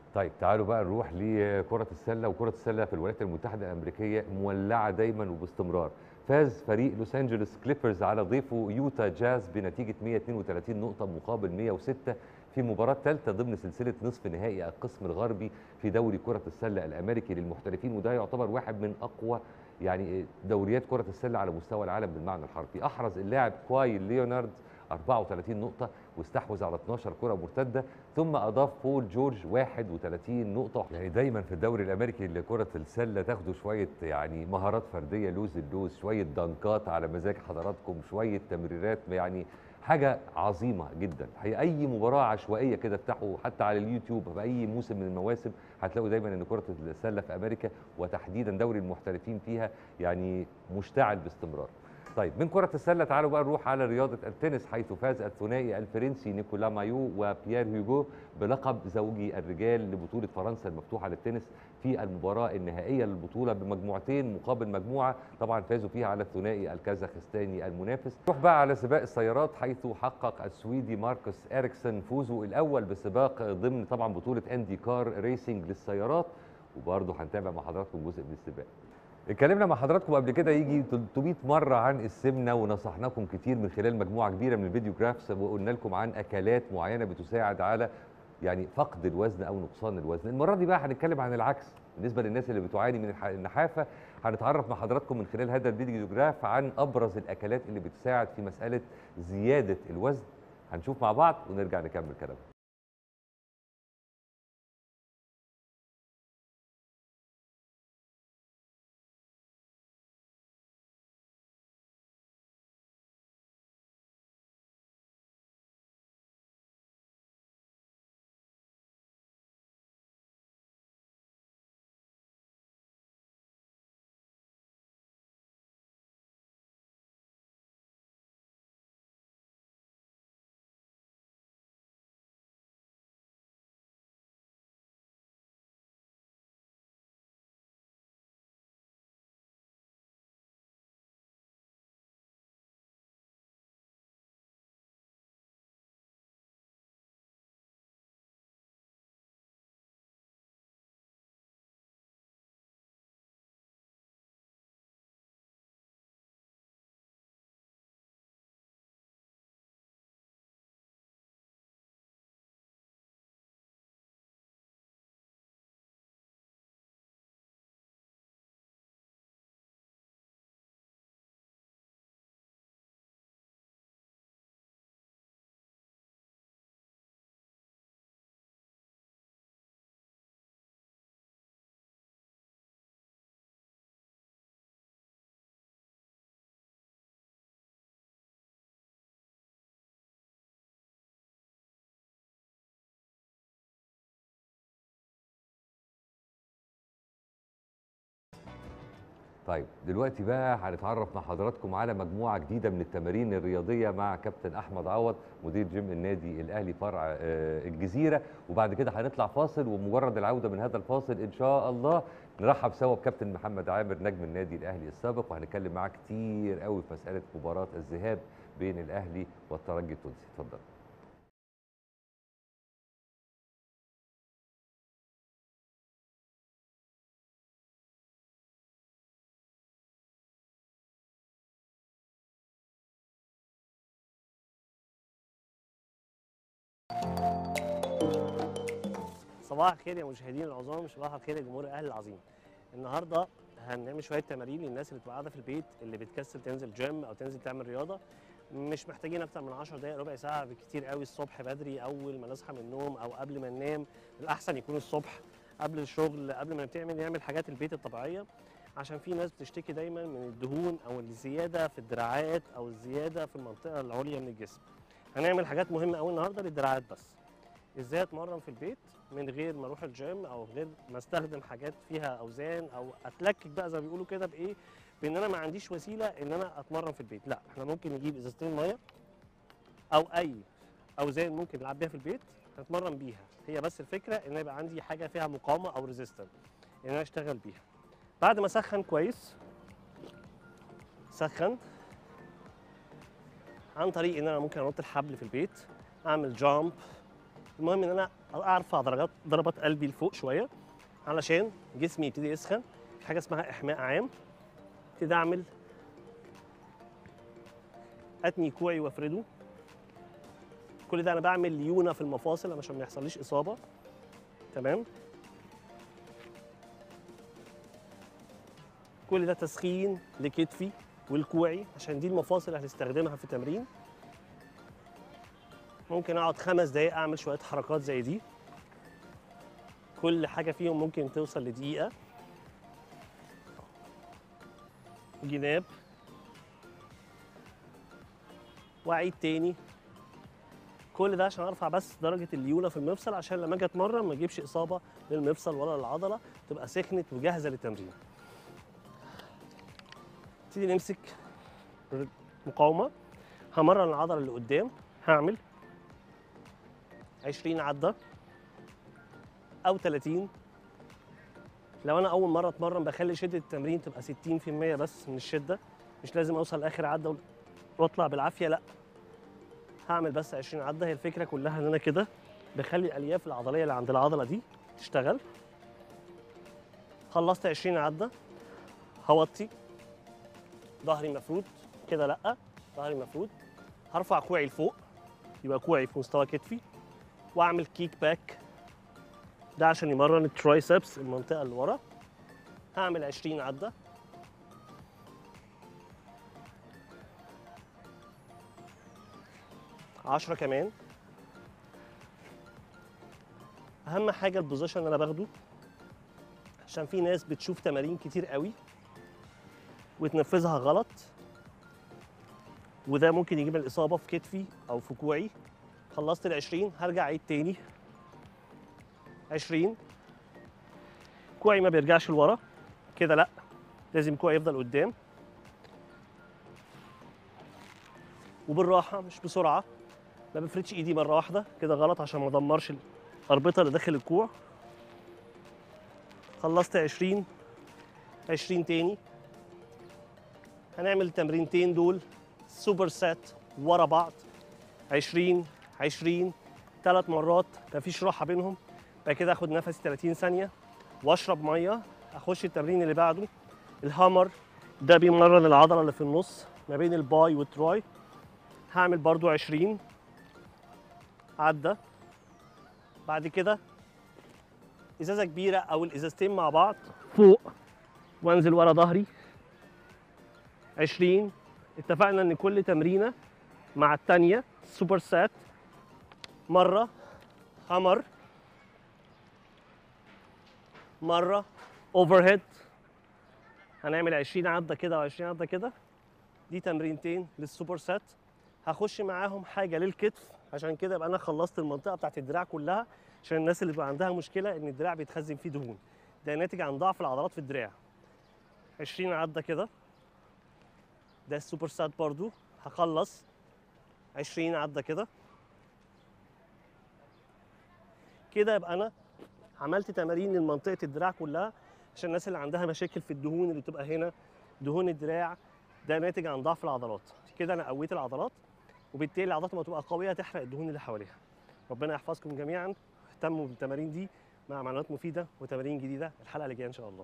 طيب تعالوا بقى نروح لكرة السلة وكرة السلة في الولايات المتحدة الأمريكية مولعة دايما وباستمرار فاز فريق لوس أنجلوس كليبرز على ضيفه يوتا جاز بنتيجة 132 نقطة مقابل 106 في مباراة ثالثة ضمن سلسلة نصف نهائي القسم الغربي في دوري كرة السلة الأمريكي للمحترفين وده يعتبر واحد من أقوى يعني دوريات كرة السلة على مستوى العالم بالمعنى الحرفي أحرز اللاعب كواي ليونارد 34 نقطة واستحوذ على 12 كرة مرتدة ثم أضاف بول جورج 31 نقطة يعني دايما في الدوري الأمريكي لكرة السلة تاخدوا شوية يعني مهارات فردية لوز اللوز شوية دانكات على مزاج حضراتكم شوية تمريرات يعني حاجة عظيمة جدا هي أي مباراة عشوائية كده افتحوا حتى على اليوتيوب في أي موسم من المواسم هتلاقوا دايما إن كرة السلة في أمريكا وتحديدا دوري المحترفين فيها يعني مشتعل باستمرار طيب من كرة السلة تعالوا بقى نروح على رياضة التنس حيث فاز الثنائي الفرنسي نيكولا مايو وبيير هيوغو بلقب زوجي الرجال لبطولة فرنسا المفتوحة للتنس في المباراة النهائية للبطولة بمجموعتين مقابل مجموعة طبعا فازوا فيها على الثنائي الكازاخستاني المنافس نروح بقى على سباق السيارات حيث حقق السويدي ماركوس إريكسون فوزه الأول بسباق ضمن طبعا بطولة أندي كار ريسنج للسيارات وبرضه هنتابع مع حضراتكم جزء من السباق اتكلمنا مع حضراتكم قبل كده يجي 300 مره عن السمنه ونصحناكم كتير من خلال مجموعه كبيره من الفيديو جرافس وقلنا لكم عن اكلات معينه بتساعد على يعني فقد الوزن او نقصان الوزن المره دي بقى هنتكلم عن العكس بالنسبه للناس اللي بتعاني من الح- النحافه هنتعرف مع حضراتكم من خلال هذا الفيديو جراف عن ابرز الاكلات اللي بتساعد في مساله زياده الوزن هنشوف مع بعض ونرجع نكمل كلامنا طيب دلوقتي بقى هنتعرف مع حضراتكم على مجموعه جديده من التمارين الرياضيه مع كابتن احمد عوض مدير جيم النادي الاهلي فرع آه، الجزيره وبعد كده هنطلع فاصل ومجرد العوده من هذا الفاصل ان شاء الله نرحب سوا بكابتن محمد عامر نجم النادي الاهلي السابق وهنتكلم معاه كتير قوي في مساله مباراه الذهاب بين الاهلي والترجي التونسي اتفضل صباح الخير يا مشاهدين العظام صباح الخير يا جمهور الاهلي العظيم النهارده هنعمل شويه تمارين للناس اللي بتبقى قاعده في البيت اللي بتكسل تنزل جيم او تنزل تعمل رياضه مش محتاجين اكتر من 10 دقائق ربع ساعه بالكتير قوي الصبح بدري اول ما نصحى من النوم او قبل ما ننام الاحسن يكون الصبح قبل الشغل قبل ما بتعمل نعمل حاجات البيت الطبيعيه عشان في ناس بتشتكي دايما من الدهون او الزياده في الدراعات او الزياده في المنطقه العليا من الجسم هنعمل حاجات مهمه قوي النهارده للدراعات بس ازاي اتمرن في البيت من غير ما اروح الجيم او غير ما استخدم حاجات فيها اوزان او اتلكك بقى زي ما بيقولوا كده بايه بان انا ما عنديش وسيله ان انا اتمرن في البيت لا احنا ممكن نجيب ازازتين ميه او اي اوزان ممكن نلعب بيها في البيت نتمرن بيها هي بس الفكره ان يبقى عندي حاجه فيها مقاومه او ريزيستنت ان انا اشتغل بيها بعد ما اسخن كويس سخن عن طريق ان انا ممكن انط الحبل في البيت اعمل جامب المهم ان انا ارفع درجات ضربات قلبي لفوق شويه علشان جسمي يبتدي يسخن في حاجه اسمها احماء عام ابتدي اعمل اتني كوعي وافرده كل ده انا بعمل ليونه في المفاصل عشان ما يحصليش اصابه تمام كل ده تسخين لكتفي والكوعي عشان دي المفاصل اللي هنستخدمها في التمرين ممكن اقعد خمس دقايق اعمل شويه حركات زي دي كل حاجه فيهم ممكن توصل لدقيقه جناب واعيد تاني كل ده عشان ارفع بس درجه الليونه في المفصل عشان لما اجي اتمرن ما اجيبش اصابه للمفصل ولا للعضله تبقى سخنت وجاهزه للتمرين نبتدي نمسك مقاومه همرن العضله اللي قدام هعمل 20 عده او 30 لو انا اول مره اتمرن بخلي شده التمرين تبقى 60% بس من الشده مش لازم اوصل لاخر عده واطلع بالعافيه لا هعمل بس 20 عده هي الفكره كلها ان انا كده بخلي الالياف العضليه اللي عند العضله دي تشتغل خلصت 20 عده هوطي ظهري مفرود كده لا ظهري مفرود هرفع كوعي لفوق يبقى كوعي في مستوى كتفي واعمل كيك باك ده عشان يمرن الترايسبس المنطقه اللي ورا هعمل 20 عده عشرة كمان اهم حاجه البوزيشن اللي انا باخده عشان في ناس بتشوف تمارين كتير قوي وتنفذها غلط وده ممكن يجيب الاصابه في كتفي او في كوعي خلصت ال 20 هرجع اعيد تاني 20 كوعي ما بيرجعش لورا كده لا لازم كوعي يفضل قدام وبالراحه مش بسرعه ما بفردش ايدي مره واحده كده غلط عشان ما ادمرش الاربطه اللي داخل الكوع خلصت 20 20 تاني هنعمل التمرينتين دول سوبر سات ورا بعض 20 20 ثلاث مرات مفيش راحه بينهم بعد كده اخد نفسي 30 ثانيه واشرب ميه اخش التمرين اللي بعده الهامر ده بيمرن العضله اللي في النص ما بين الباي والتراي هعمل برضو 20 عدة بعد كده ازازه كبيره او الازازتين مع بعض فوق وانزل ورا ظهري 20 اتفقنا ان كل تمرينه مع الثانيه سوبر سات مره هامر مره اوفر هيد هنعمل 20 عده كده و20 عده كده دي تمرينتين للسوبر سات هخش معاهم حاجه للكتف عشان كده يبقى انا خلصت المنطقه بتاعت الدراع كلها عشان الناس اللي بيبقى عندها مشكله ان الدراع بيتخزن فيه دهون ده ناتج عن ضعف العضلات في الدراع 20 عده كده ده السوبر سات برضو هخلص 20 عده كده كده يبقى انا عملت تمارين لمنطقه الدراع كلها عشان الناس اللي عندها مشاكل في الدهون اللي بتبقى هنا دهون الدراع ده ناتج عن ضعف العضلات كده انا قويت العضلات وبالتالي العضلات لما تبقى قويه تحرق الدهون اللي حواليها ربنا يحفظكم جميعا اهتموا بالتمارين دي مع معلومات مفيده وتمارين جديده الحلقه اللي جايه ان شاء الله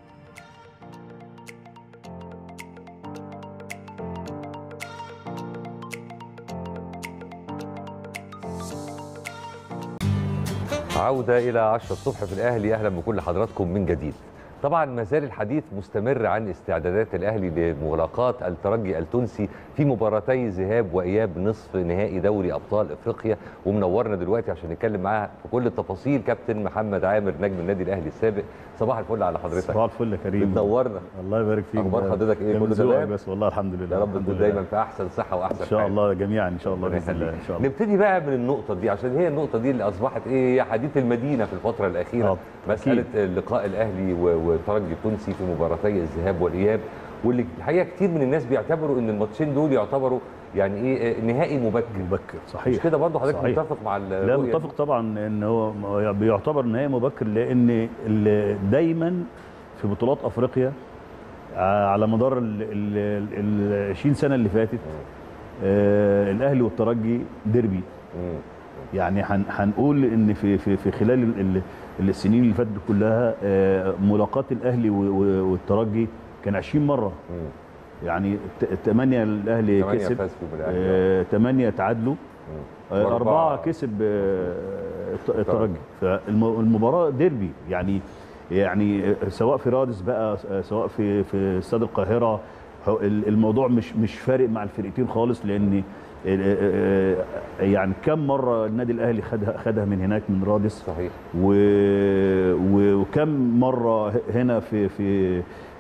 عودة إلى 10 الصبح في الأهلي أهلا بكل حضراتكم من جديد طبعا ما زال الحديث مستمر عن استعدادات الأهلي لملاقاة الترجي التونسي في مباراتي ذهاب وإياب نصف نهائي دوري أبطال إفريقيا ومنورنا دلوقتي عشان نتكلم معاه في كل التفاصيل كابتن محمد عامر نجم النادي الأهلي السابق صباح الفل على حضرتك صباح الفل يا كريم بتنورنا الله يبارك فيك أخبار حضرتك إيه؟ ده كله من ذوقك تمام؟ بس والله الحمد لله يا رب الحمد تكون لله. دايما في أحسن صحة وأحسن ان شاء حال. الله جميعا ان شاء الله ربنا باذن الله يخليك. ان شاء الله نبتدي بقى من النقطة دي عشان هي النقطة دي اللي أصبحت إيه هي حديث المدينة في الفترة الأخيرة آه، مسألة لقاء الأهلي و- والترجي التونسي في مباراتي الذهاب والإياب واللي الحقيقة كتير من الناس بيعتبروا إن الماتشين دول يعتبروا يعني إيه نهائي مبكر مبكر مش صحيح كده برضه حضرتك صحيح. متفق مع لا الرؤية دي؟ متفق طبعا ان هو هو بيعتبر نهائي مبكر لان ال- دايما في بطولات افريقيا ع- على مدار ال- ال ال- 20 سنه اللي فاتت آه الاهلي والترجي ديربي مم. يعني هن- هنقول ان في في في خلال ال- ال- السنين اللي فاتت كلها آه، ملاقات الاهلي و- و- والترجي كان 20 مره مم. يعني 8 الاهلي ثمانية كسب فاز فيهم الاهلي 8 تعادلوا مم. آه، وأربعة- أربعة كسب آه، الت- الترجي فالمباراة ديربي يعني يعني آه، سواء في رادس بقى آه، سواء في في استاد القاهرة هو ال- الموضوع مش مش فارق مع الفرقتين خالص لأن آه، آه، آه، يعني كم مرة النادي الأهلي خدها خدها من هناك من رادس صحيح و... و- وكم مره ه- هنا في في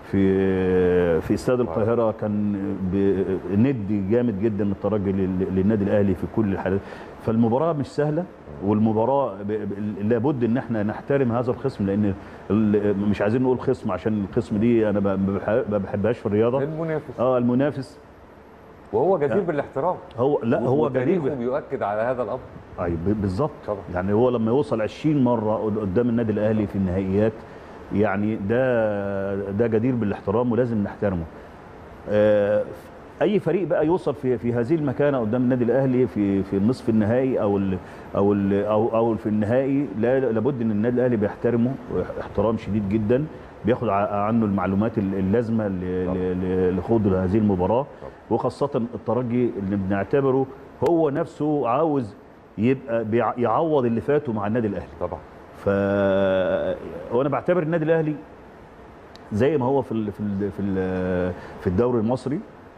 في في استاد القاهره كان ب- ند جامد جدا من الترجي لل- للنادي الاهلي في كل الحالات فالمباراه مش سهله والمباراه ب- ب- لابد ان احنا نحترم هذا الخصم لان ال- مش عايزين نقول خصم عشان الخصم دي انا ب- ما بح- ما بحبهاش في الرياضه المنافس اه المنافس وهو جدير آه. بالاحترام هو لا هو جدير وتاريخه بيؤكد على هذا الامر اي ب- بالظبط طبعا. يعني هو لما يوصل 20 مره قد- قدام النادي الاهلي في النهائيات يعني ده ده جدير بالاحترام ولازم نحترمه آه، اي فريق بقى يوصل في في هذه المكانه قدام النادي الاهلي في في النصف النهائي او ال او ال او او في النهائي لا لابد ان النادي الاهلي بيحترمه احترام شديد جدا بياخد ع- عنه المعلومات ال- اللازمه ل- طبعا. ل- ل- لخوض هذه المباراه وخاصه الترجي اللي بنعتبره هو نفسه عاوز يبقى بيع- يعوض اللي فاته مع النادي الاهلي طبعا ف وانا بعتبر النادي الاهلي زي ما هو في ال... في ال... في ال... في الدوري المصري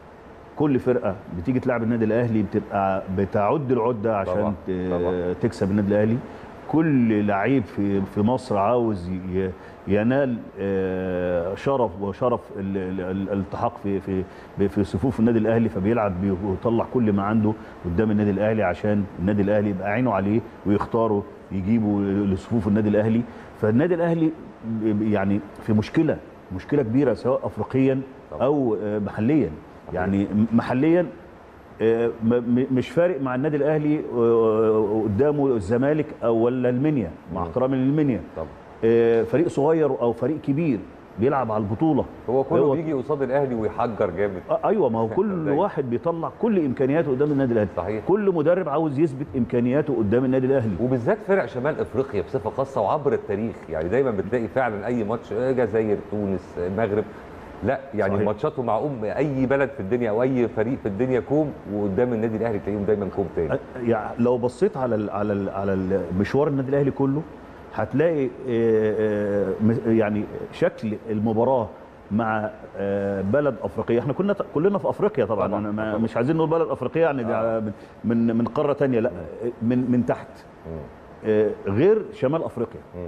كل فرقه بتيجي تلعب النادي الاهلي بتبقى بتعد العده عشان طبعا، ت... طبعا. تكسب النادي الاهلي كل لعيب في في مصر عاوز ي... ينال آه، شرف وشرف ال- ال- ال- الالتحاق في في في صفوف النادي الاهلي فبيلعب بيه ويطلع كل ما عنده قدام النادي الاهلي عشان النادي الاهلي يبقى عينه عليه ويختاره يجيبه لصفوف النادي الاهلي فالنادي الاهلي ب- يعني في مشكله مشكله كبيره سواء افريقيا او آه، محليا يعني م- محليا آه، م- م- مش فارق مع النادي الاهلي آه، قدامه الزمالك او ولا المنيا مع مم. احترامي للمنيا طبعا آه، فريق صغير او فريق كبير بيلعب على البطوله هو كله هو- بيجي قصاد الاهلي ويحجر جامد آه، ايوه ما هو كل دايما. واحد بيطلع كل امكانياته قدام النادي الاهلي صحيح. كل مدرب عاوز يثبت امكانياته قدام النادي الاهلي وبالذات فرق شمال افريقيا بصفه خاصه وعبر التاريخ يعني دايما بتلاقي فعلا اي ماتش آه، جزائر تونس آه، المغرب لا يعني صحيح. ماتشاته مع ام اي بلد في الدنيا او اي فريق في الدنيا كوم وقدام النادي الاهلي تلاقيهم دايما كوم تاني يعني لو بصيت على ال على ال على مشوار النادي الاهلي كله هتلاقي آه، آه، م- يعني شكل المباراه مع آه، بلد افريقيه احنا كنا كلنا في افريقيا طبعا, طبعاً، أنا ما طبعاً. مش عايزين نقول بلد افريقيه يعني دي آه. على- من من قاره تانية لا من من تحت مم. آه، غير شمال افريقيا مم.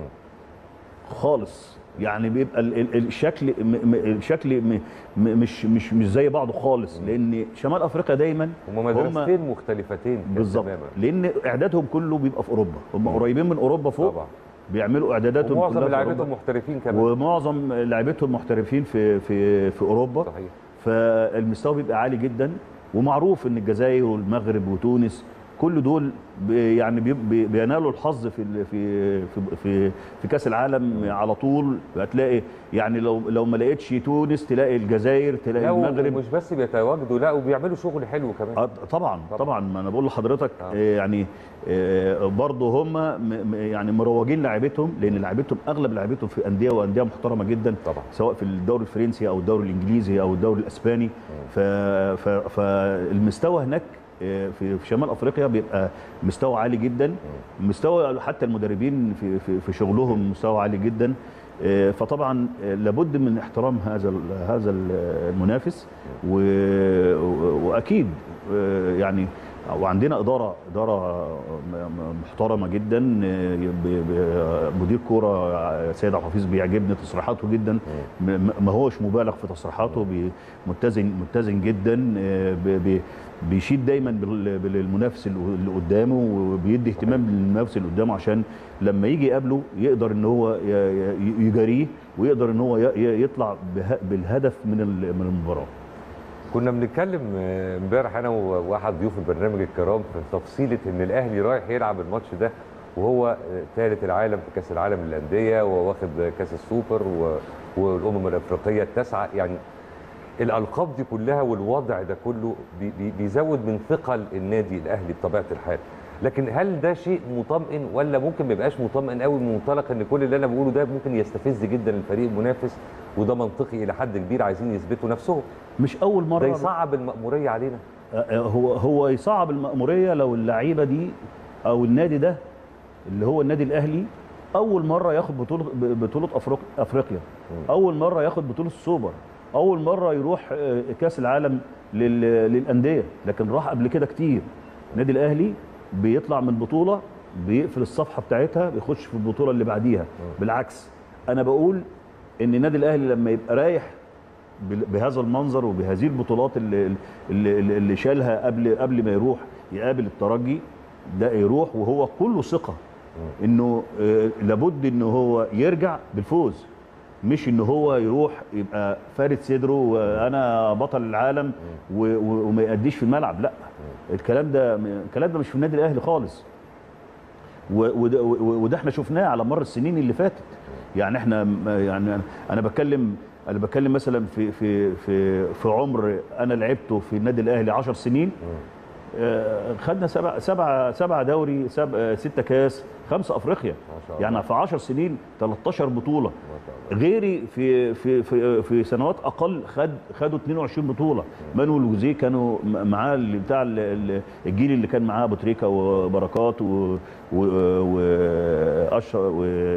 خالص يعني بيبقى ال- ال- الشكل م- م- الشكل م- م- مش مش مش زي بعضه خالص لان شمال افريقيا دايما هم مدرستين مختلفتين بالظبط تماما لان اعدادهم كله بيبقى في اوروبا هم قريبين من اوروبا فوق طبعا بيعملوا اعداداتهم ومعظم كلها في لعيبتهم أوروبا. محترفين كمان ومعظم لعيبتهم محترفين في في في اوروبا صحيح فالمستوى بيبقى عالي جدا ومعروف ان الجزائر والمغرب وتونس كل دول بي- يعني بي- بي- بينالوا الحظ في ال- في في في, في كاس العالم على طول هتلاقي يعني لو لو ما لقيتش تونس تلاقي الجزائر تلاقي لا المغرب ومش بس بيتواجدوا لا وبيعملوا شغل حلو كمان آه، طبعا طبعاً. طبعا ما انا بقول لحضرتك آه. آه. يعني آه، برضه هم م- م- يعني مروجين لعيبتهم لان لعيبتهم اغلب لعيبتهم في انديه وانديه محترمه جدا طبعا سواء في الدوري الفرنسي او الدوري الانجليزي او الدوري الاسباني ف- ف- فالمستوى هناك آه، في في شمال افريقيا بيبقى مستوى عالي جدا مستوى حتى المدربين في في في شغلهم مستوى عالي جدا آه، فطبعا آه، لابد من احترام هذا ال- هذا ال- المنافس و- و- واكيد آه، يعني وعندنا اداره اداره م- م- محترمه جدا آه، ب- ب- مدير كوره آه، سيد عبد الحفيظ بيعجبني تصريحاته جدا م- م- ما هوش مبالغ في تصريحاته بي- متزن متزن جدا آه، ب- ب- بيشيد دايما بال- بالمنافس اللي اللي قدامه وبيدي اهتمام للمنافس اللي قدامه عشان لما يجي يقابله يقدر ان هو ي- ي- يجاريه ويقدر ان هو ي- ي- يطلع به- بالهدف من ال- من المباراه كنا بنتكلم آه، امبارح انا وواحد ضيوف البرنامج الكرام في تفصيله ان الاهلي رايح يلعب الماتش ده وهو ثالث العالم في كاس العالم للانديه وواخد كاس السوبر و- والامم الافريقيه التاسعه يعني الالقاب دي كلها والوضع ده كله بي- بي- بيزود من ثقل النادي الاهلي بطبيعه الحال لكن هل ده شيء مطمئن ولا ممكن ما يبقاش مطمئن قوي من منطلق ان كل اللي انا بقوله ده ممكن يستفز جدا الفريق المنافس وده منطقي الى حد كبير عايزين يثبتوا نفسهم مش اول ده مره يصعب المأمورية علينا آه، هو هو يصعب المأمورية لو اللعيبة دي أو النادي ده اللي هو النادي الأهلي أول مرة ياخد بطولة بطولة أفريق- أفريقيا أول مرة ياخد بطولة السوبر أول مرة يروح آه، كأس العالم لل- للأندية لكن راح قبل كده كتير النادي الأهلي بيطلع من بطولة بيقفل الصفحة بتاعتها بيخش في البطولة اللي بعديها بالعكس أنا بقول إن النادي الأهلي لما يبقى رايح بال- بهذا المنظر وبهذه البطولات اللي اللي, اللي- اللي شالها قبل قبل ما يروح يقابل الترجي ده يروح وهو كله ثقه انه آه، لابد ان هو يرجع بالفوز مش ان هو يروح يبقى فارد صدره وانا بطل العالم و- و- وما يأديش في الملعب لا الكلام ده الكلام ده مش في النادي الاهلي خالص و- وده, و- وده احنا شفناه على مر السنين اللي فاتت يعني احنا م- يعني أنا- انا بتكلم انا بتكلم مثلا في في في في عمر انا لعبته في النادي الاهلي 10 سنين آه، خدنا سبع سبع سبع دوري سبع ستة كاس خمسة افريقيا ما شاء الله. يعني في 10 سنين 13 بطولة ما شاء الله. غيري في في في في سنوات اقل خد خدوا 22 بطوله مانويل وجوزيه كانوا م- معاه اللي بتاع ال- ال- الجيل اللي كان معاه ابو تريكه وبركات و- و- واشرف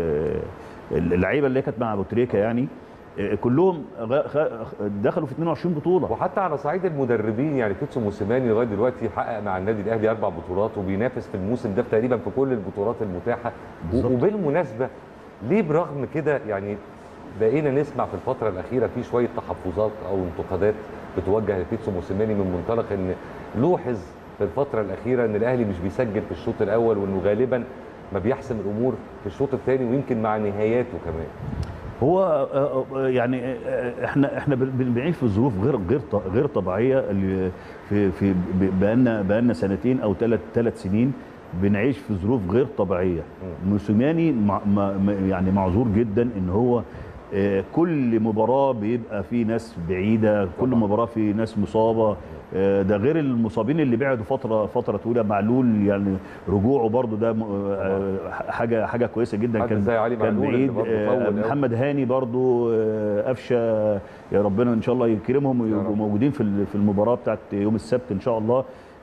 واللعيبه اللي كانت مع ابو تريكه يعني آه، كلهم غ- خ- دخلوا في 22 بطوله وحتى على صعيد المدربين يعني بيتسو موسيماني لغايه دلوقتي حقق مع النادي الاهلي اربع بطولات وبينافس في الموسم ده تقريبا في كل البطولات المتاحه و- بالظبط. وبالمناسبه ليه برغم كده يعني بقينا نسمع في الفتره الاخيره في شويه تحفظات او انتقادات بتوجه لبيتسو موسيماني من منطلق ان لوحظ في الفتره الاخيره ان الاهلي مش بيسجل في الشوط الاول وانه غالبا ما بيحسم الامور في الشوط الثاني ويمكن مع نهاياته كمان هو آه، آه، يعني آه، احنا احنا بن- بنعيش في ظروف غير غير ط- غير طبيعيه اللي في في ب- بقالنا بقالنا سنتين او ثلاث ثلاث سنين بنعيش في ظروف غير طبيعيه موسيماني مع مع- يعني معذور جدا ان هو آه، كل مباراه بيبقى في ناس بعيده كل طبعاً. مباراه في ناس مصابه آه، ده غير المصابين اللي بعدوا فتره فتره طويله معلول يعني رجوعه برضو ده م- آه، حاجه حاجه كويسه جدا حد كان زي علي كان معلول اللي بعيد برضه آه، طول أوي. محمد هاني برضو آه، قفشه يا ربنا ان شاء الله يكرمهم يا ويبقوا رب. موجودين في ال- في المباراه بتاعت يوم السبت ان شاء الله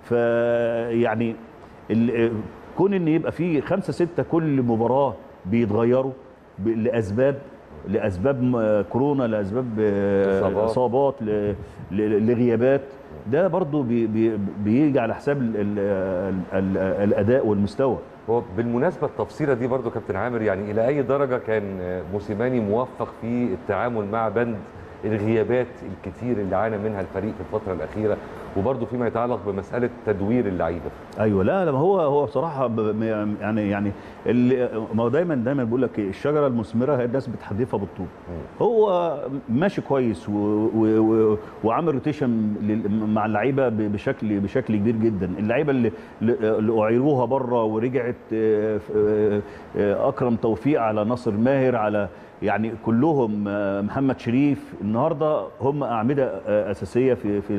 فيعني ال- كون ان يبقى في خمسه سته كل مباراه بيتغيروا ب- لاسباب لاسباب م- كورونا لاسباب آه، إصابات. اصابات ل- ل- لغيابات ده برضو بي بي بيجي على حساب ال ال ال الاداء والمستوى هو بالمناسبه التفصيله دي برضو كابتن عامر يعني الى اي درجه كان موسيماني موفق في التعامل مع بند الغيابات الكتير اللي عانى منها الفريق في الفتره الاخيره وبرضو فيما يتعلق بمساله تدوير اللعيبه ايوه لا لا ما هو هو بصراحه ب- م- يعني يعني اللي ما هو دايما دايما بيقول لك إيه، الشجره المثمره هي الناس بتحدفها بالطوب هو ماشي كويس و و و وعامل روتيشن لل- مع اللعيبه ب- بشكل بشكل كبير جدا اللعيبه اللي اللي اعيروها بره ورجعت آه، آه، آه، اكرم توفيق على ناصر ماهر على يعني كلهم آه، محمد شريف النهارده هم اعمده آه، اساسيه في في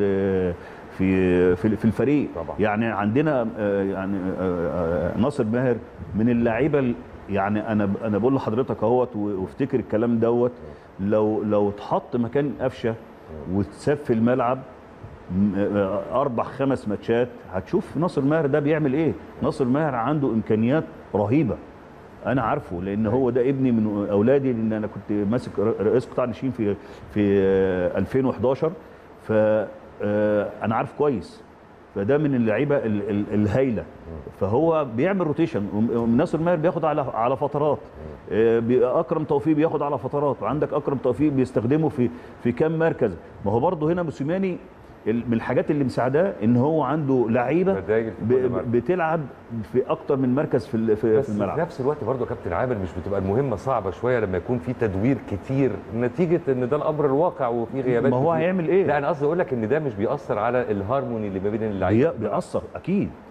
في في في الفريق طبعا. يعني عندنا آه، يعني آه، آه، ناصر ماهر من اللعيبه ال- يعني انا انا بقول لحضرتك اهوت و- وافتكر الكلام دوت لو لو اتحط مكان قفشه واتساب في الملعب م- آه، اربع خمس ماتشات هتشوف ناصر ماهر ده بيعمل ايه ناصر ماهر عنده امكانيات رهيبه انا عارفه لان هو ده ابني من اولادي لان انا كنت ماسك ر- رئيس قطاع الناشئين في في آه، 2011 ف آه، انا عارف كويس فده من اللعيبه ال- ال- الهايله فهو بيعمل روتيشن وناصر ماهر بياخد على على فترات آه، بي- اكرم توفيق بياخد على فترات وعندك اكرم توفيق بيستخدمه في في كام مركز ما هو برضه هنا موسيماني ال- من الحاجات اللي مساعداه ان هو عنده لعيبه بدايل في ب- كل مركز. بتلعب في اكتر من مركز في ال- في, بس في في الملعب نفس الوقت برضه يا كابتن عامر مش بتبقى المهمه صعبه شويه لما يكون في تدوير كتير نتيجه ان ده الامر الواقع وفي غيابات ما هو كتير. هيعمل ايه؟ لا انا قصدي اقول لك ان ده مش بيأثر على الهارموني اللي ما بين بي- اللعيبه بيأثر اكيد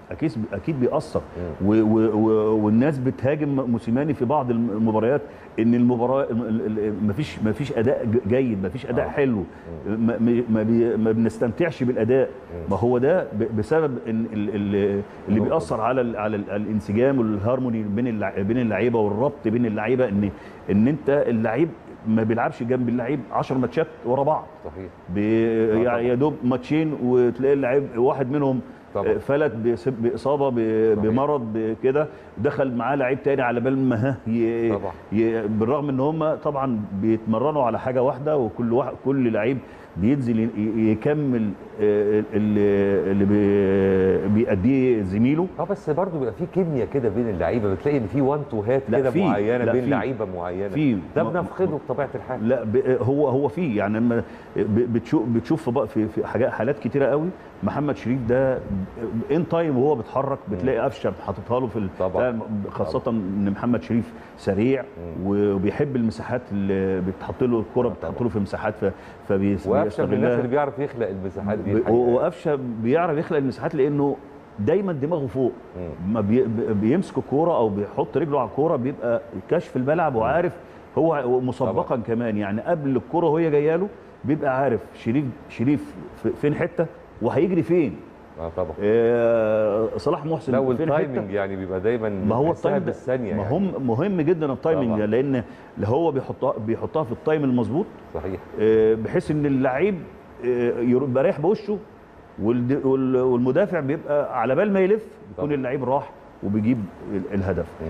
اكيد اكيد بيأثر و و و والناس بتهاجم موسيماني في بعض المباريات ان المباراه ما فيش ما فيش اداء ج- جيد ما فيش اداء آه. حلو ما, ما- ما, بي ما بنستمتعش بالاداء ما هو ده ب- بسبب ان ال- ال- اللي نقطة. بيأثر على ال على ال- الانسجام والهارموني بين اللع- بين اللعيبه والربط بين اللعيبه ان ان انت اللعيب ما بيلعبش جنب اللعيب 10 ماتشات ورا بعض صحيح بي- طبعاً. يا يا دوب ماتشين وتلاقي اللعيب واحد منهم طبعاً. آه، فلت بس- باصابه ب- صحيح. بمرض بكده دخل معاه لعيب تاني على بال ما ها ي- طبعاً. ي- بالرغم ان هم طبعا بيتمرنوا على حاجه واحده وكل واحد كل لعيب بينزل ي- يكمل آه، اللي اللي بي- بيأديه زميله اه بس برضه بيبقى في كيمياء كده بين اللعيبه بتلاقي ان في وان تو هات لا، كده في. معينه لا، بين في. لعيبه معينه في. ده ما- بنفقده بطبيعه الحال لا ب- هو هو في يعني لما ب- بتشوف بتشوف في بق- في في حاجات حالات كتيره قوي محمد شريف ده ان تايم وهو بيتحرك بتلاقي قفشه حاططها له في ال- طبعاً. ده خاصه ان محمد شريف سريع وبيحب المساحات اللي بتحط له الكره بتحط له في مساحات ف- وقفشه من الناس اللي فبيستغلها بيعرف يخلق المساحات دي ب- الحقيقة. وقفشه بيعرف يخلق المساحات لانه دايما دماغه فوق ما بي ب- بيمسك الكوره او بيحط رجله على الكوره بيبقى كشف الملعب وعارف هو مسبقا طبعاً. كمان يعني قبل الكوره وهي جايه له بيبقى عارف شريف شريف في- فين حته وهيجري فين اه طبعا آه صلاح محسن لا فين والتايمنج حته يعني بيبقى دايما ما هو بتحسها التايم ده بالثانيه ما يعني. هم مهم جدا التايمنج طبعاً. ده لان اللي هو بيحطها بيحطها في التايم المظبوط صحيح آه، بحيث ان اللعيب آه، يبقى رايح بوشه والد- وال- والمدافع بيبقى على بال ما يلف يكون طبعا. اللعيب راح وبيجيب ال- الهدف مم.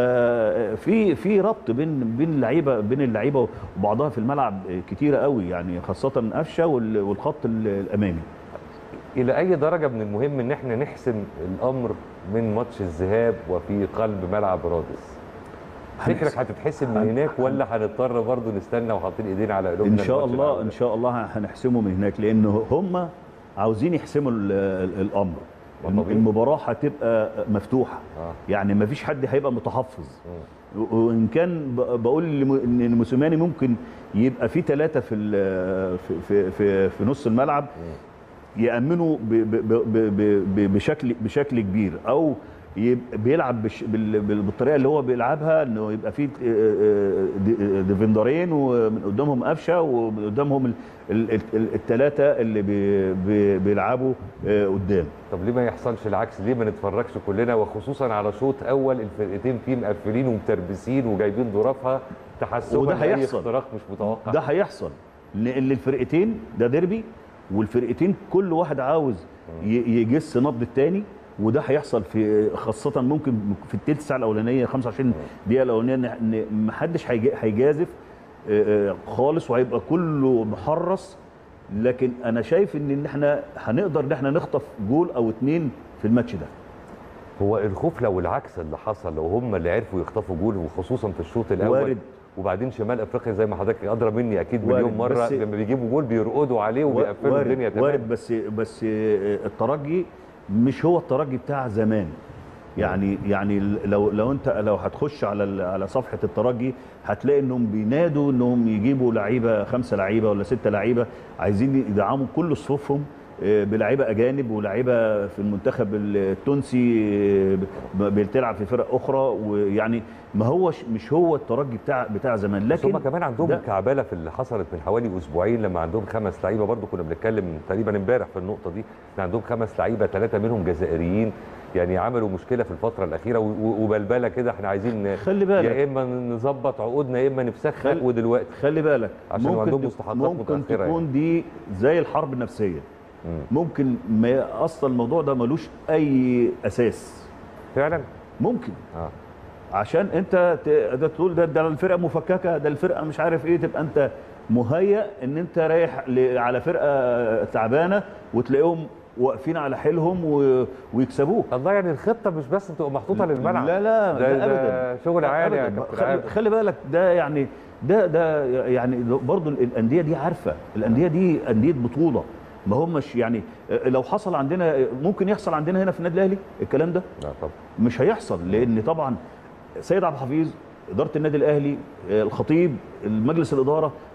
ففي في ربط بين بين اللعيبه بين اللعيبه وبعضها في الملعب كتيره قوي يعني خاصه قفشه وال- والخط ال- الامامي الى اي درجه من المهم ان احنا نحسم الامر من ماتش الذهاب وفي قلب ملعب رادس فكرك هتتحسم من هناك ولا هنضطر برضه نستنى وحاطين ايدينا على قلوبنا ان شاء الماتش الله الأول؟ ان شاء الله هنحسمه من هناك لان هم عاوزين يحسموا ال- ال- الامر ما طبيعي. المباراه هتبقى مفتوحه آه. يعني ما فيش حد هيبقى متحفظ و- وان كان ب- بقول لم- ان موسيماني ممكن يبقى في ثلاثه في ال- في في في, في نص الملعب يامنوا ب- ب- ب- ب- ب- بشكل بشكل كبير او يبقى بيلعب بش بال- بال- بالطريقه اللي هو بيلعبها انه يبقى في ديفندرين ومن قدامهم قفشه ومن قدامهم الثلاثه اللي بي- بي- بيلعبوا آه، قدام طب ليه ما يحصلش العكس ليه ما نتفرجش كلنا وخصوصا على شوط اول الفرقتين فيه مقفلين ومتربسين وجايبين ظروفها تحسبا وده لأي هيحصل. اختراق مش متوقع ده هيحصل لان الفرقتين ده ديربي والفرقتين كل واحد عاوز ي- يجس نبض التاني وده هيحصل في خاصة ممكن في التلت ساعة الأولانية 25 دقيقة الأولانية إن- إن محدش هيجا- هيجازف آه، آه، خالص وهيبقى كله محرص لكن أنا شايف إن إن إحنا هنقدر إن إحنا نخطف جول أو اتنين في الماتش ده هو الخوف لو العكس اللي حصل لو هم اللي عرفوا يخطفوا جول وخصوصا في الشوط الاول وارد. وبعدين شمال افريقيا زي ما حضرتك ادرى مني اكيد وارد، مليون مره بس- لما بيجيبوا جول بيرقدوا عليه وبيقفلوا وارد الدنيا تمام وارد بس بس آه، الترجي مش هو الترجي بتاع زمان يعني يعني لو لو انت لو هتخش على ال- على صفحه الترجي هتلاقي انهم بينادوا انهم يجيبوا لعيبه خمسه لعيبه ولا سته لعيبه عايزين يدعموا كل صفوفهم آه، بلعيبه اجانب ولاعيبه في المنتخب التونسي آه، بتلعب في فرق اخرى ويعني ما هوش مش هو الترجي بتاع بتاع زمان بس لكن هم كمان عندهم ده- كعبله في اللي حصلت من حوالي اسبوعين لما عندهم خمس لعيبه برضو كنا بنتكلم تقريبا امبارح في النقطه دي كان عندهم خمس لعيبه ثلاثه منهم جزائريين يعني عملوا مشكله في الفتره الاخيره و- و- وبلبله كده احنا عايزين خلي بالك. يا اما نظبط عقودنا يا اما نفسخها خل- ودلوقتي خلي بالك عشان عندهم ممكن تك- مستحقات ممكن متأخرة تكون دي زي الحرب النفسيه مم. ممكن ما اصلا الموضوع ده ملوش اي اساس فعلا ممكن اه عشان انت ت- ده تقول ده ده الفرقه مفككه ده الفرقه مش عارف ايه تبقى انت مهيأ ان انت رايح ل- على فرقه تعبانه وتلاقيهم واقفين على حيلهم و... ويكسبوك الله يعني الخطه مش بس بتبقى محطوطه للملعب لا لا ده, ده ده ابدا شغل عالي يا أبداً. كابتن خلي, عادل. خلي بالك ده يعني ده ده يعني برضو الانديه دي عارفه الانديه دي انديه بطوله ما همش يعني لو حصل عندنا ممكن يحصل عندنا هنا في النادي الاهلي الكلام ده لا طبعا مش هيحصل لان طبعا سيد عبد الحفيظ اداره النادي الاهلي الخطيب المجلس الاداره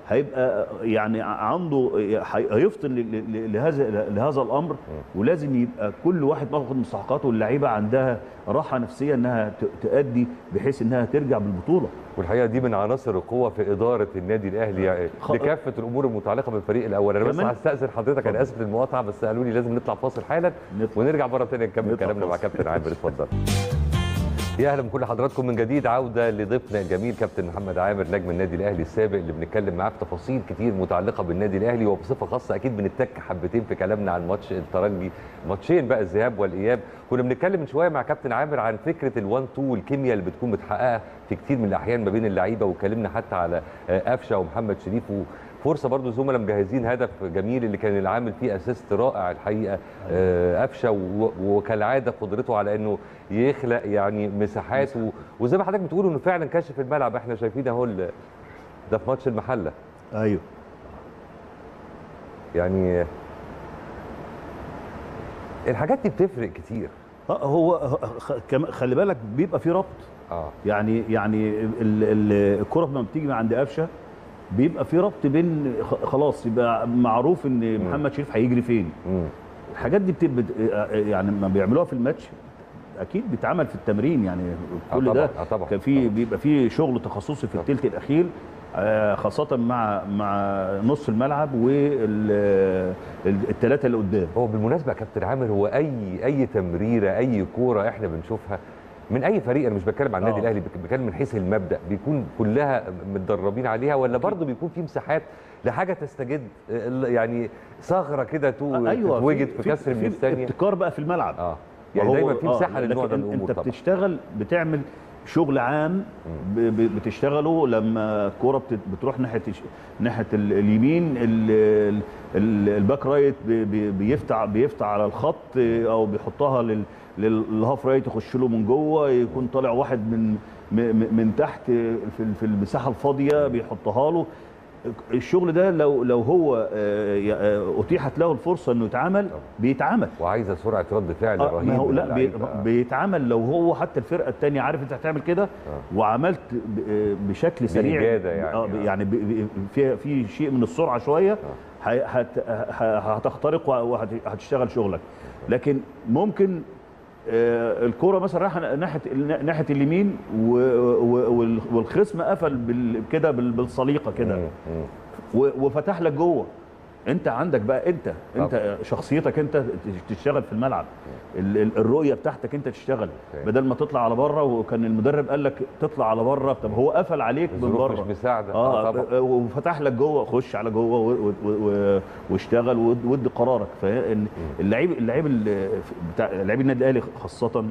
هيبقى يعني عنده هي- هيفطن ل- ل- لهذا لهذا الامر ولازم يبقى كل واحد واخد مستحقاته واللعيبه عندها راحه نفسيه انها ت- تأدي بحيث انها ترجع بالبطوله والحقيقه دي من عناصر القوه في اداره النادي الاهلي يعني خ- لكافه الامور المتعلقه بالفريق الاول انا بس كمان- هستاذن حضرتك انا اسف للمقاطعه بس قالوا لي لازم نطلع فاصل حالا نطلع. ونرجع مره ثانيه نكمل نطلع كلامنا مع فاصل. كابتن عامر اتفضل يا اهلا بكل حضراتكم من جديد عوده لضيفنا الجميل كابتن محمد عامر نجم النادي الاهلي السابق اللي بنتكلم معاه في تفاصيل كتير متعلقه بالنادي الاهلي وبصفه خاصه اكيد بنتك حبتين في كلامنا عن ماتش الترجي ماتشين بقى الذهاب والاياب كنا بنتكلم من شويه مع كابتن عامر عن فكره الوان تو والكيمياء اللي بتكون متحققه في كتير من الاحيان ما بين اللعيبه واتكلمنا حتى على آه، قفشه ومحمد شريف فرصه برضو زملاء مجهزين هدف جميل اللي كان العامل فيه اسيست رائع الحقيقه آه، قفشه و- وكالعاده قدرته على انه يخلق يعني مساحات و- وزي ما حضرتك بتقول انه فعلا كاشف الملعب احنا شايفين اهو ال- ده في ماتش المحله ايوه يعني الحاجات دي بتفرق كتير آه، هو خ- كم- خلي بالك بيبقى في ربط اه يعني يعني ال- ال- الكره لما بتيجي من عند قفشه بيبقى في ربط بين خ- خلاص يبقى معروف ان محمد شريف هيجري فين مم. الحاجات دي بتبقى يعني لما بيعملوها في الماتش اكيد بيتعمل في التمرين يعني آه كل طبعاً، ده آه طبعاً، كان في طبعاً. بيبقى في شغل تخصصي في طبعاً. الثلث الاخير آه، خاصه مع مع نص الملعب والثلاثه اللي قدام هو بالمناسبه يا كابتن عامر هو اي اي تمريره اي كوره احنا بنشوفها من اي فريق انا مش بتكلم عن النادي آه. الاهلي بك- بتكلم من حيث المبدا بيكون كلها متدربين عليها ولا برضه بيكون في مساحات لحاجه تستجد ال- يعني ثغره كده تو- ايوه تتوجد في, كسر من الثانيه ابتكار بقى في الملعب اه يعني وهو- دايما في آه، مساحه للنوع ده لكن من الامور انت طبعا بتشتغل بتعمل شغل عام ب- ب- بتشتغله لما الكوره بت- بتروح ناحيه الش- ناحيه ال- اليمين ال- ال- ال- الباك رايت بي- بي- بيفتح بيفتح على الخط آه، او بيحطها لل لل- للهاف رايت يخش له من جوه يكون طالع واحد من م- م- من تحت آه، في ال- في المساحه الفاضيه بيحطها له الشغل ده لو لو هو آه، ي- آه، اتيحت له الفرصه انه يتعمل بيتعمل وعايزه سرعه رد فعل آه، رهيب ما هو من لا بي اللعيبة. بيتعمل لو هو حتى الفرقه الثانيه عارف انت هتعمل كده وعملت ب- آه، بشكل سريع بإجادة يعني، آه، آه. يعني ب- ب- في في شيء من السرعه شويه هي- هت- ه- هتخترق وهتشتغل شغلك لكن ممكن آه، الكرة مثلا رايحه ناحيه ناحيه اليمين و- و- وال- والخصم قفل بال- كده بال- بالصليقه كده مم، مم. و- وفتح لك جوه انت عندك بقى انت انت شخصيتك انت تشتغل في الملعب ال- ال- الرؤيه بتاعتك انت تشتغل اوكي. بدل ما تطلع على بره وكان المدرب قال لك تطلع على بره طب هو قفل عليك من الظروف مش بره مساعده اه طبعا وفتح لك جوه خش على جوه و- و- و- واشتغل ود- ودي قرارك فاللعيب اللعيب ال- بتاع لعيب النادي الاهلي خاصه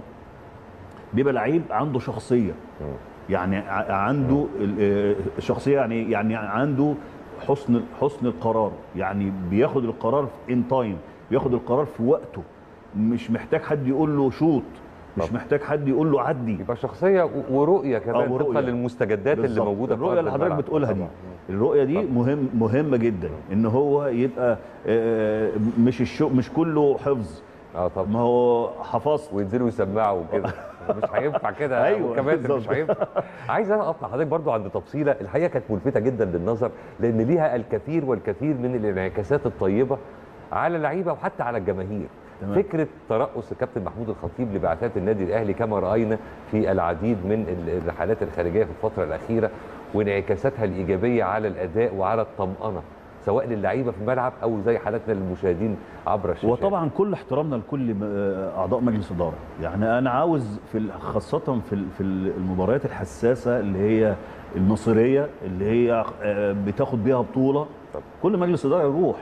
بيبقى لعيب عنده شخصيه يعني ع- عنده ال- آه، شخصيه يعني يعني عنده حسن حسن القرار يعني بياخد القرار ان تايم بياخد القرار في وقته مش محتاج حد يقول له شوط مش طبعا. محتاج حد يقول له عدي يبقى شخصيه و- ورؤيه كمان ورؤية. طبقا للمستجدات اللي بالظبط. موجوده في الرؤيه أرض اللي حضرتك الملعب. بتقولها دي طبعاً. الرؤيه دي طبعاً. مهم مهمه جدا ان هو يبقى آه، مش الشو مش كله حفظ اه طبعا ما هو حفظت وينزلوا يسمعوا وكده مش هينفع كده أيوة، كمان مش بالظبط. هينفع عايز انا اقف مع حضرتك برضو عند تفصيله الحقيقه كانت ملفته جدا للنظر لان ليها الكثير والكثير من الانعكاسات الطيبه على اللعيبه وحتى على الجماهير تمام. فكره ترأس الكابتن محمود الخطيب لبعثات النادي الاهلي كما راينا في العديد من ال- الرحلات الخارجيه في الفتره الاخيره وانعكاساتها الايجابيه على الاداء وعلى الطمانه سواء للعيبه في الملعب او زي حالاتنا للمشاهدين عبر الشاشات وطبعا كل احترامنا لكل م- اعضاء مجلس اداره يعني انا عاوز في ال- خاصه في ال- في المباريات الحساسه اللي هي المصيريه اللي هي آه، بتاخد بيها بطوله طب. كل مجلس اداره يروح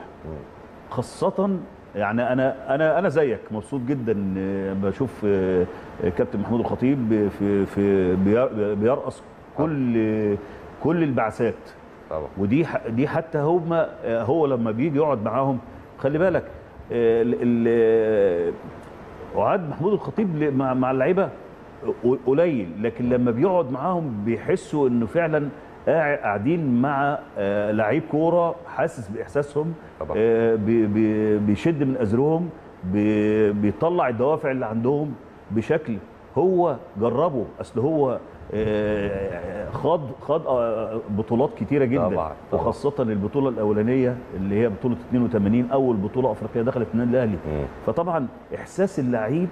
خاصه يعني انا انا انا زيك مبسوط جدا آه، بشوف آه، كابتن محمود الخطيب في في بير- بيرأس كل كل البعثات طبعا ودي ح- دي حتى هم هو لما بيجي يقعد معاهم خلي بالك آه، ال- ال- وعاد محمود الخطيب ل- مع مع اللعيبه قليل لكن لما بيقعد معاهم بيحسوا انه فعلا قاع- قاعدين مع آه، لعيب كوره حاسس باحساسهم طبعا. آه، بي- بي- بيشد من ازرهم بي- بيطلع الدوافع اللي عندهم بشكل هو جربه اصل هو آه، خاض خاض آه، بطولات كتيره جدا طبعاً، طبعاً. وخاصه البطوله الاولانيه اللي هي بطوله 82 اول بطوله افريقيه دخلت النادي الاهلي مم. فطبعا احساس اللعيب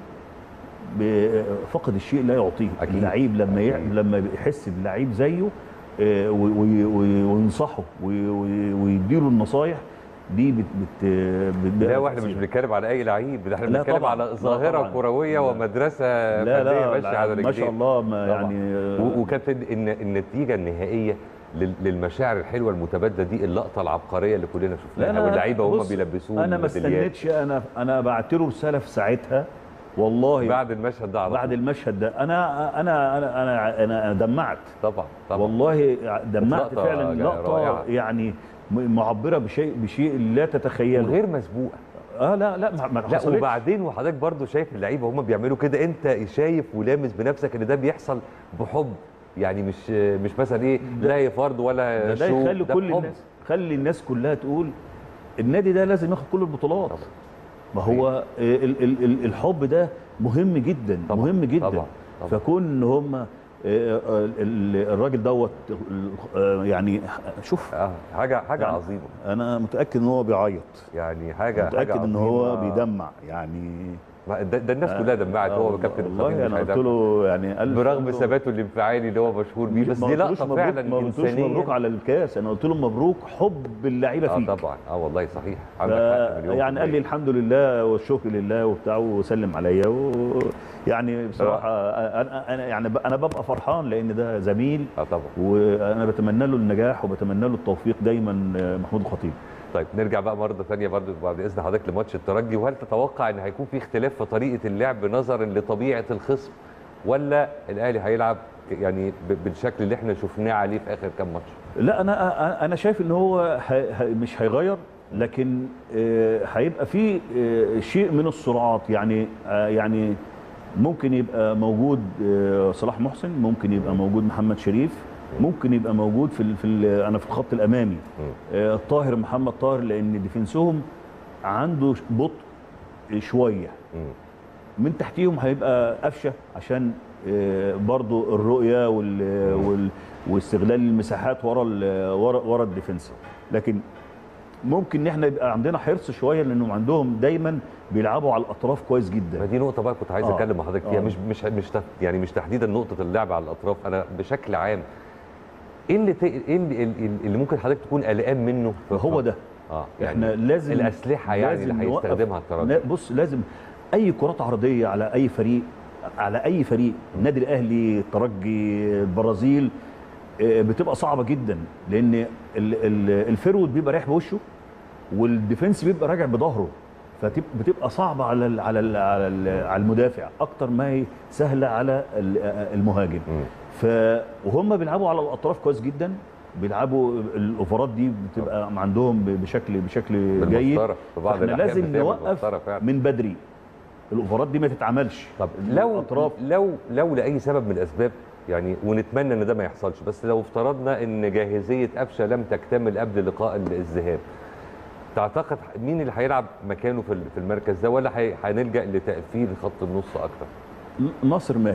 بفقد الشيء لا يعطيه أكيد. اللعيب لما ي... أكيد. لما بيحس بلعيب زيه آه، وي- وي- وي- وينصحه وي- وي- ويديله النصايح دي بت بت بت لا واحنا مش بنتكلم على اي لعيب ده احنا لا بنتكلم طبعاً، على لا ظاهره طبعاً. كرويه لا. ومدرسه لا فنيه لا, ماشيه على لا ما شاء رجلين الله ما طبعاً. يعني و- وكانت الن- النتيجه النهائيه لل- للمشاعر الحلوه المتبادله دي اللقطه العبقريه اللي كلنا شفناها واللعيبه وهم بص، بيلبسوه انا ما الميداليات. استنيتش انا انا بعت له رساله في ساعتها والله بعد المشهد ده على بعد طول. المشهد ده انا انا انا انا انا دمعت طبعا طبعا والله دمعت لقطة فعلا جا- لقطه رائعة. يعني م- معبره بشيء بشيء لا تتخيله وغير مسبوقه اه لا لا ما, ما لا حصلتش. وبعدين وحضرتك برضو شايف اللعيبه هم بيعملوا كده انت شايف ولامس بنفسك ان ده بيحصل بحب يعني مش مش مثلا ايه لا هي فرض ولا ده, ده شو يخلي ده كل بحب. الناس خلي الناس كلها تقول النادي ده لازم ياخد كل البطولات طبعا. ما هو ال ال ال الحب ده مهم جدا طبعا. مهم جدا طبعا. طبعا. فكون ان هم الراجل دوت آه، يعني شوف اه حاجه حاجه يعني عظيمه انا متاكد ان هو بيعيط يعني حاجه متاكد حاجة ان هو عظيمة. بيدمع يعني ما ده, ده الناس كلها دمعت هو كابتن والله الخطيب انا مش قلت هيدمع. له يعني ألف برغم مبروك. ثباته الانفعالي اللي هو مشهور بيه بس ما دي قلتلوش لقطه مبروك- فعلا ما قلتلوش انسانيه مبروك على الكاس انا قلت له مبروك حب اللعيبه اه فيك طبعا اه والله صحيح ف- عندك حق مليون في يعني قال لي المية. الحمد لله والشكر لله وبتاع وسلم عليا ويعني بصراحه انا انا يعني ب- انا ببقى فرحان لان ده زميل اه طبعا وانا بتمنى له النجاح وبتمنى له التوفيق دايما آه، محمود الخطيب طيب نرجع بقى مره ثانيه برضه بعد اذن حضرتك لماتش الترجي وهل تتوقع ان هيكون في اختلاف في طريقه اللعب نظرا لطبيعه الخصم ولا الاهلي هيلعب يعني ب- بالشكل اللي احنا شفناه عليه في اخر كام ماتش؟ لا انا انا شايف ان هو ه- ه- مش هيغير لكن آه، هيبقى في آه، شيء من السرعات يعني آه، يعني ممكن يبقى موجود آه، صلاح محسن ممكن يبقى موجود محمد شريف ممكن يبقى موجود في ال- في ال- انا في الخط الامامي آه، طاهر محمد طاهر لان ديفنسهم عنده بطء شويه مم. من تحتيهم هيبقى قفشه عشان آه، برضو الرؤيه وال وال واستغلال المساحات ورا ال- ورا ورا الديفنس لكن ممكن ان احنا يبقى عندنا حرص شويه لانهم عندهم دايما بيلعبوا على الاطراف كويس ما جدا دي نقطة بقى كنت عايز آه. اتكلم مع حضرتك فيها آه. مش مش مش تح- يعني مش تحديدا نقطة اللعب على الأطراف أنا بشكل عام إيه اللي ت... إيه اللي, اللي ممكن حضرتك تكون قلقان منه في هو ده اه احنا لازم الأسلحة يعني لازم اللي نوقف- هيستخدمها الترجي لا بص لازم اي كرات عرضيه على اي فريق على اي فريق النادي الاهلي الترجي البرازيل آه، بتبقى صعبه جدا لان ال- ال- الفيرود بيبقى رايح بوشه والديفنس بيبقى راجع بظهره فبتبقى صعبه على ال على ال على, ال على المدافع اكتر ما هي سهله على ال- المهاجم مم. ف وهم بيلعبوا على الاطراف كويس جدا بيلعبوا الاوفرات دي بتبقى عندهم بشكل بشكل جيد بالمسطرة في بعض فاحنا الأحيان لازم بتعمل نوقف مسطرة فعلا. من بدري الاوفرات دي ما تتعملش طب لو الأطراف. لو لو لاي سبب من الاسباب يعني ونتمنى ان ده ما يحصلش بس لو افترضنا ان جاهزيه قفشه لم تكتمل قبل لقاء الذهاب تعتقد مين اللي هيلعب مكانه في في المركز ده ولا هي- هنلجا لتقفيل خط النص اكتر؟ ناصر ماهر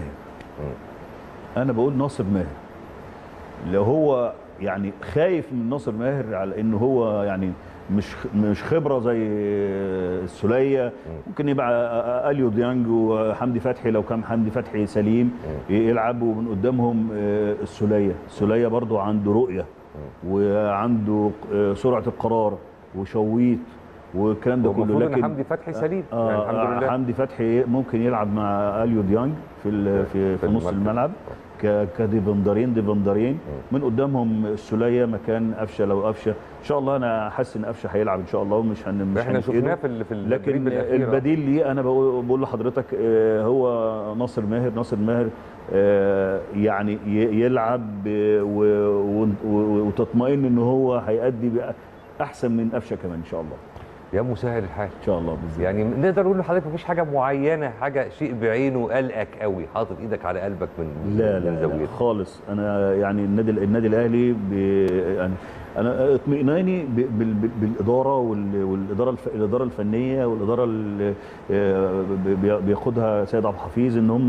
انا بقول ناصر ماهر لو هو يعني خايف من ناصر ماهر على انه هو يعني مش مش خبره زي السوليه ممكن يبقى اليو ديانج وحمدي فتحي لو كان حمدي فتحي سليم يلعبوا من قدامهم آه، السوليه السوليه برضو عنده رؤيه وعنده آه، سرعه القرار وشويط والكلام ده كله والمفروض ان لكن حمدي فتحي سليم آه يعني الحمد لله حمدي فتحي ممكن يلعب مع اليو ديانج في ال- في, في نص المركز. الملعب ك- كديفندرين ديفندرين من قدامهم السوليه مكان قفشه لو قفشه ان شاء الله انا حاسس ان قفشه هيلعب ان شاء الله ومش هن مش احنا هنفقده. شفناه في ال- في التدريب لكن الأخير، آه. البديل ليه انا بقول بقول لحضرتك آه، هو ناصر ماهر ناصر ماهر آه، يعني ي- يلعب آه، و- و- و- وتطمئن ان هو هيأدي بقى احسن من قفشه كمان ان شاء الله يا مسهل الحال ان شاء الله باذن الله يعني نقدر نقول لحضرتك مفيش حاجه معينه حاجه شيء بعينه قلقك قوي حاطط ايدك على قلبك من لا من لا, لا زاويتك خالص انا يعني النادي النادي الاهلي ب يعني انا اطمئناني ب- بال- بال- بالاداره وال- والاداره الف الاداره الفنيه والاداره اللي آه، بي- بيقودها سيد عبد الحفيظ ان هم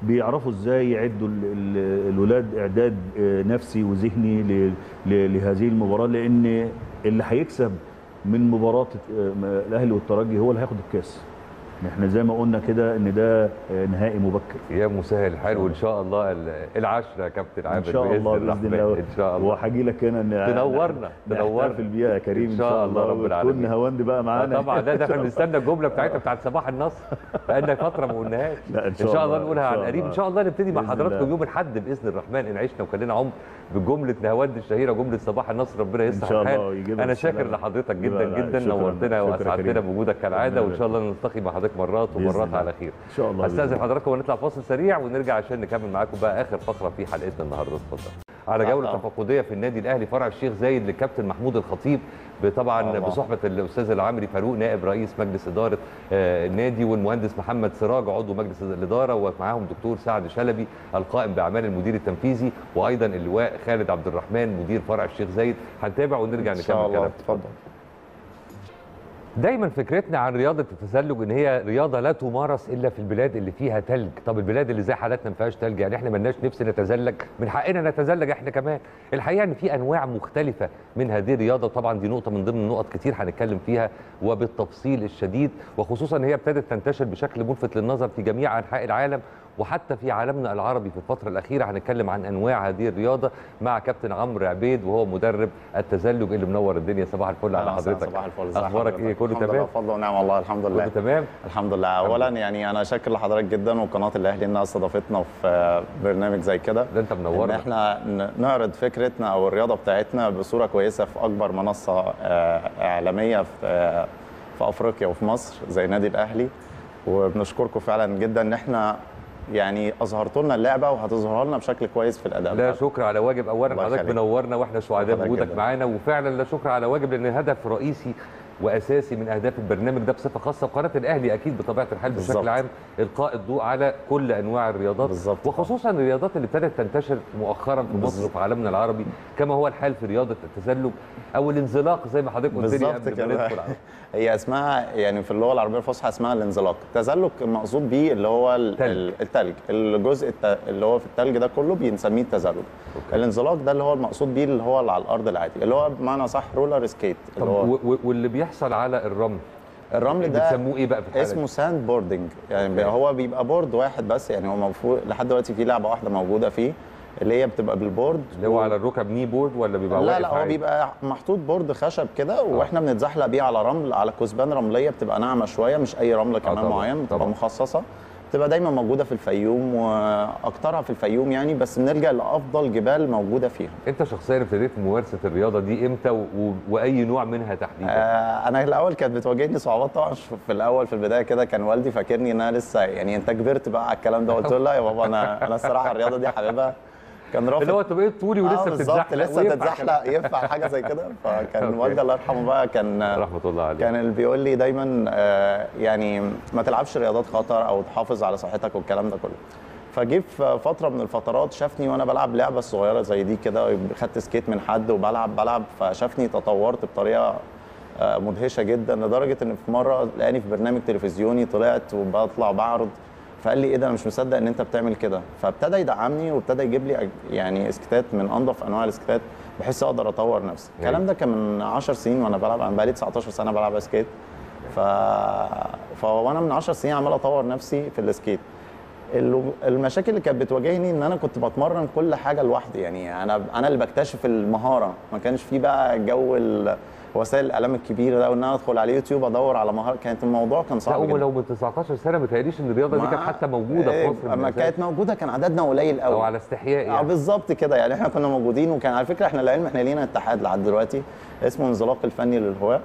بيعرفوا ازاي يعدوا ال- ال- الولاد اعداد آه، نفسي وذهني ل- ل- لهذه المباراه لان اللي هيكسب من مباراه آه، الاهلي والترجي هو اللي هياخد الكاس احنا زي ما قلنا كده ان ده آه، نهائي مبكر يا مسهل الحال وان شاء الله ال- العشره يا كابتن عامر ان شاء الله باذن الرحمن. الله ان شاء الله وهاجي لك هنا ن- تنورنا، تنورنا. نحتفل بيها يا كريم إن شاء الله رب وتكون العالمين. هواند بقى آه معانا طبعا لا ده احنا بنستنى الجمله بتاعتها بتاعت صباح النصر بقالنا فتره ما قلناهاش لا، ان شاء الله نقولها عن قريب ان شاء الله نبتدي مع بإذن حضراتكم الله. يوم الاحد باذن الرحمن ان عشنا وكان لنا عمر بجمله نهاوند الشهيره جمله صباح النصر ربنا يصلح شاء الله الحال يجيبها انا شاكر بالسلامة. لحضرتك لا، جدا لا، جدا شكراً. نورتنا شكراً واسعدتنا كريم. بوجودك كالعاده ربنا وان شاء الله نلتقي مع حضرتك مرات بإذن ومرات الله. على خير ان شاء الله بإذن هستاذن الله. حضراتكم ونطلع فاصل سريع ونرجع عشان نكمل معاكم بقى اخر فقره في حلقتنا النهارده اتفضل على جوله طبعا. تفقديه في النادي الاهلي فرع الشيخ زايد للكابتن محمود الخطيب طبعا الله. بصحبه الاستاذ العامري فاروق نائب رئيس مجلس اداره آه، النادي والمهندس محمد سراج عضو مجلس الاداره ومعاهم دكتور سعد شلبي القائم باعمال المدير التنفيذي وايضا اللواء خالد عبد الرحمن مدير فرع الشيخ زايد هنتابع ونرجع ان نكمل شاء الله كلام اتفضل دايما فكرتنا عن رياضه التزلج ان هي رياضه لا تمارس الا في البلاد اللي فيها تلج طب البلاد اللي زي حالتنا ما فيهاش تلج يعني احنا ملناش نفس نتزلج من حقنا نتزلج احنا كمان الحقيقه ان في انواع مختلفه من هذه الرياضه وطبعا دي نقطه من ضمن نقط كتير هنتكلم فيها وبالتفصيل الشديد وخصوصا ان هي ابتدت تنتشر بشكل ملفت للنظر في جميع انحاء العالم وحتى في عالمنا العربي في الفترة الأخيرة هنتكلم عن أنواع هذه الرياضة مع كابتن عمرو عبيد وهو مدرب التزلج اللي منور الدنيا صباح الفل على أهلا وسهلا، حضرتك صباح الفل ازي أخبارك حضرتك؟ إيه كله الحمد تمام؟ لله بفضل ونعم والله الحمد لله كله تمام؟ الحمد لله اولا يعني انا شاكر لحضرتك جدا وقناه الاهلي انها استضافتنا في برنامج زي كده ده أنت ان منورنا احنا ن- نعرض فكرتنا او الرياضه بتاعتنا بصوره كويسه في اكبر منصه آه، اعلاميه في آه، في افريقيا وفي مصر زي النادي الاهلي وبنشكركم فعلا جدا ان احنا يعني اظهرتوا لنا اللعبه وهتظهرها لنا بشكل كويس في الاداء لا بتاعنا. شكر على واجب اولا الله حضرتك يخليك. منورنا واحنا سعداء حضرتك بوجودك جدا. معانا وفعلا لا شكر على واجب لان هدف رئيسي واساسي من اهداف البرنامج ده بصفه خاصه وقناه الاهلي اكيد بطبيعه الحال بشكل بالظبط. عام القاء الضوء على كل انواع الرياضات بالظبط. وخصوصا الرياضات اللي ابتدت تنتشر مؤخرا في مصر بالظبط. وفي عالمنا العربي كما هو الحال في رياضه التزلج او الانزلاق زي ما حضرتك قلت لي بالظبط قبل ما كده ندخل على- هي اسمها يعني في اللغه العربيه الفصحى اسمها الانزلاق التزلج المقصود بيه اللي هو ال- تلج. ال- التلج الجزء الت- اللي هو في التلج ده كله بنسميه التزلج أوكي. الانزلاق ده اللي هو المقصود بيه اللي هو اللي على الارض العادي اللي هو بمعنى صح رولر سكيت طب اللي هو و- و- واللي بيحصل على الرمل الرمل ده بتسموه ايه بقى في الحاله اسمه دي؟ ساند بوردنج يعني أوكي. هو بيبقى بورد واحد بس يعني هو المفروض لحد دلوقتي في لعبه واحده موجوده فيه اللي هي بتبقى بالبورد اللي هو على الركب ني بورد ولا بيبقى لا واقف لا هو عادي؟ بيبقى محطوط بورد خشب كده واحنا بنتزحلق بيه على رمل على كثبان رمليه بتبقى ناعمه شويه مش اي رمله كمان طبعاً، معين بتبقى طبعاً. مخصصه بتبقى دايما موجوده في الفيوم واكترها في الفيوم يعني بس بنلجا لافضل جبال موجوده فيها انت شخصيا ابتديت ممارسه الرياضه دي امتى و... و... واي نوع منها تحديدا؟ آه انا الاول كانت بتواجهني صعوبات طبعا في الاول في البدايه كده كان والدي فاكرني ان انا لسه يعني انت كبرت بقى على الكلام ده قلت له لا يا بابا انا انا الصراحه الرياضه دي حاببها كان رافض اللي هو انت بقيت طولي ولسه آه بالظبط بتتزحلق لسه وينفع تتزحلق ينفع حاجه زي كده فكان أوكي. والدي الله يرحمه بقى كان كده؟ رحمه الله عليك كان اللي بيقول لي دايما آه، يعني ما تلعبش رياضات خطر او تحافظ على صحتك والكلام ده كله فجه في فتره من الفترات شافني وانا بلعب لعبه صغيره زي دي كده خدت سكيت من حد وبلعب بلعب فشافني تطورت بطريقه آه، مدهشه جدا لدرجه ان في مره لقاني في برنامج تلفزيوني طلعت وبطلع بعرض فقال لي ايه ده انا مش مصدق ان انت بتعمل كده فابتدى يدعمني وابتدى يجيب لي أج- يعني اسكتات من انظف انواع الاسكتات بحيث اقدر اطور نفسي الكلام ده كان من 10 سنين وانا بلعب انا بقالي 19 سنه بلعب سكيت ف... فوانا من 10 سنين عمال اطور نفسي في السكيت ال- المشاكل اللي كانت بتواجهني ان انا كنت بتمرن كل حاجه لوحدي يعني انا انا اللي بكتشف المهاره ما كانش في بقى جو ال- وسائل الاعلام الكبيره ده وان انا ادخل على اليوتيوب ادور على مهاره كانت الموضوع كان لا صعب هم جدا لو من 19 سنه ما تهيأليش ان الرياضه دي ما- كانت حتى موجوده في إيه، مصر من اما الأساس. كانت موجوده كان عددنا قليل قوي او على استحياء اه يعني بالظبط كده يعني احنا كنا موجودين وكان على فكره احنا العلم احنا لينا اتحاد لحد دلوقتي اسمه انزلاق الفني للهواة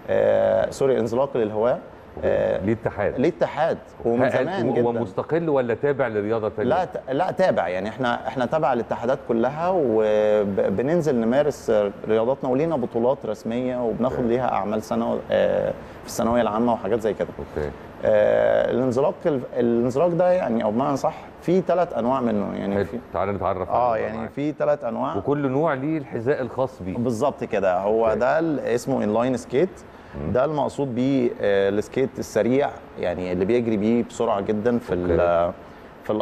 آه سوري انزلاق للهواة آه ليه اتحاد ليه اتحاد ومن ه- زمان هو جدا مستقل ولا تابع لرياضه ثانيه؟ لا ت- لا تابع يعني احنا احنا تابع للاتحادات كلها وبننزل نمارس رياضاتنا ولينا بطولات رسميه وبناخد ليها اعمال سنه آه، في الثانويه العامه وحاجات زي كده اوكي آه، الانزلاق الانزلاق ده يعني او بمعنى صح في ثلاث انواع منه يعني حلو في تعالى نتعرف اه على يعني الموضوع في ثلاث انواع معاك. وكل نوع ليه الحذاء الخاص بيه بالظبط كده هو أوكي. ده ال- اسمه انلاين سكيت ده المقصود بيه آه، السكيت السريع يعني اللي بيجري بيه بسرعه جدا في ال- في الارض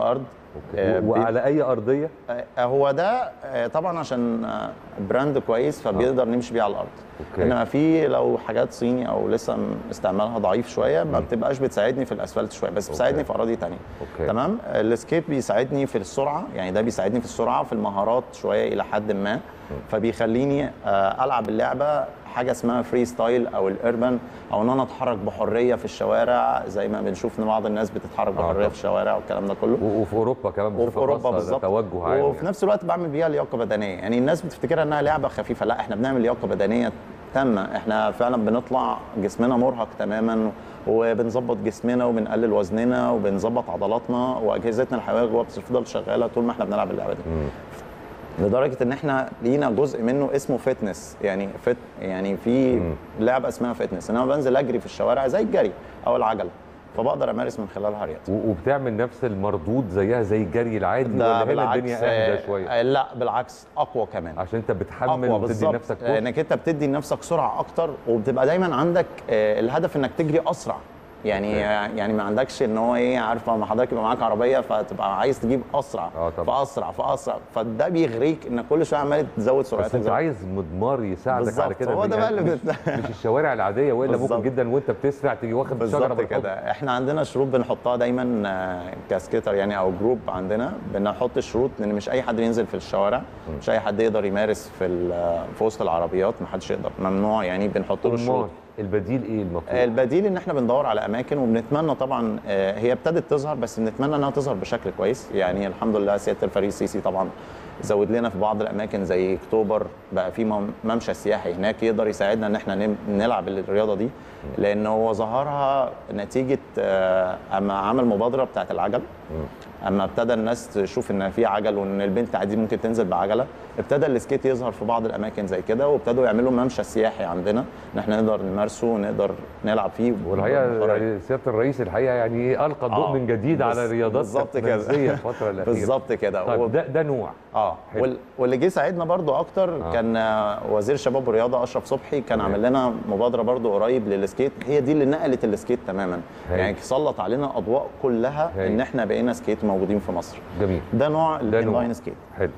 اوكي آه، و- وعلى اي ارضيه آه، هو ده آه، طبعا عشان آه، براند كويس فبيقدر نمشي بيه على الارض اوكي انما في لو حاجات صيني او لسه م- استعمالها ضعيف شويه ما بتبقاش بتساعدني في الاسفلت شويه بس بتساعدني في اراضي تانية اوكي تمام آه، السكيت بيساعدني في السرعه يعني ده بيساعدني في السرعه في المهارات شويه الى حد ما فبيخليني آه، العب اللعبه حاجه اسمها فري ستايل او الاربن او ان انا اتحرك بحريه في الشوارع زي ما بنشوف ان بعض الناس بتتحرك طبعاً. بحريه في الشوارع والكلام ده كله و- وفي اوروبا كمان وفي بصفة اوروبا خاصة ده بالظبط توجه عام وفي يعني. نفس الوقت بعمل بيها لياقه بدنيه يعني الناس بتفتكرها انها لعبه خفيفه لا احنا بنعمل لياقه بدنيه تامه احنا فعلا بنطلع جسمنا مرهق تماما وبنظبط جسمنا وبنقلل وزننا وبنظبط عضلاتنا واجهزتنا الحيويه جوه بتفضل شغاله طول ما احنا بنلعب اللعبه دي مم. لدرجه ان احنا لينا جزء منه اسمه فتنس يعني فت يعني في مم. لعبه اسمها فتنس ان انا بنزل اجري في الشوارع زي الجري او العجله فبقدر امارس من خلالها رياضه و- وبتعمل نفس المردود زيها زي الجري العادي ولا هنا الدنيا اهدى شويه آه، لا بالعكس اقوى كمان عشان انت بتحمل اقوى وبتدي بالظبط لنفسك آه، بوش انك انت بتدي لنفسك سرعه اكتر وبتبقى دايما عندك آه، الهدف انك تجري اسرع يعني أوكي. يعني ما عندكش ان هو ايه عارف لما حضرتك يبقى معاك عربيه فتبقى عايز تجيب اسرع آه، طبعا. فاسرع فاسرع فده بيغريك انك كل شويه عمال تزود بس سرعتك انت زي- عايز مضمار يساعدك بالظبط، على كده هو ده بقى اللي مش, بت- مش الشوارع العاديه والا ممكن بالظبط. جدا وانت بتسرع تيجي واخد الشجره بالظبط بالحب. كده احنا عندنا شروط بنحطها دايما آه، كاسكيتر يعني او جروب عندنا بنحط الشروط ان مش اي حد ينزل في الشوارع مش اي حد يقدر يمارس في ال- في وسط العربيات ما حدش يقدر ممنوع يعني بنحط له شروط امال البديل ايه المطلوب البديل ان احنا بندور على اماكن وبنتمنى طبعا آه، هي ابتدت تظهر بس بنتمنى انها تظهر بشكل كويس يعني الحمد لله سياده الفريق السيسي طبعا زود لنا في بعض الاماكن زي اكتوبر بقى في مم- ممشى سياحي هناك يقدر يساعدنا ان احنا نم- نلعب الرياضه دي لان هو ظهرها نتيجه آه، اما عمل مبادره بتاعت العجل اما ابتدى الناس تشوف ان في عجل وان البنت عادي ممكن تنزل بعجله ابتدى السكيت يظهر في بعض الاماكن زي كده وابتدوا يعملوا ممشى سياحي عندنا ان احنا نقدر نمارسه ونقدر نلعب فيه والحقيقه بحرية. يعني سياده الرئيس الحقيقه يعني القى الضوء آه، من جديد على بس- الرياضات بالظبط كده. المنزلية الفتره الاخيره بالظبط كده طيب و- ده ده نوع اه حلو. وال- واللي جه ساعدنا برضو اكتر آه. آه. كان آه، وزير الشباب والرياضه اشرف صبحي كان تمام. عامل لنا مبادره برضو قريب للسكيت هي دي اللي نقلت السكيت تماما هايل. يعني سلط علينا اضواء كلها هايل. ان احنا بقينا سكيت موجودين في مصر جميل ده نوع ده نوع. الانلاين سكيت حلو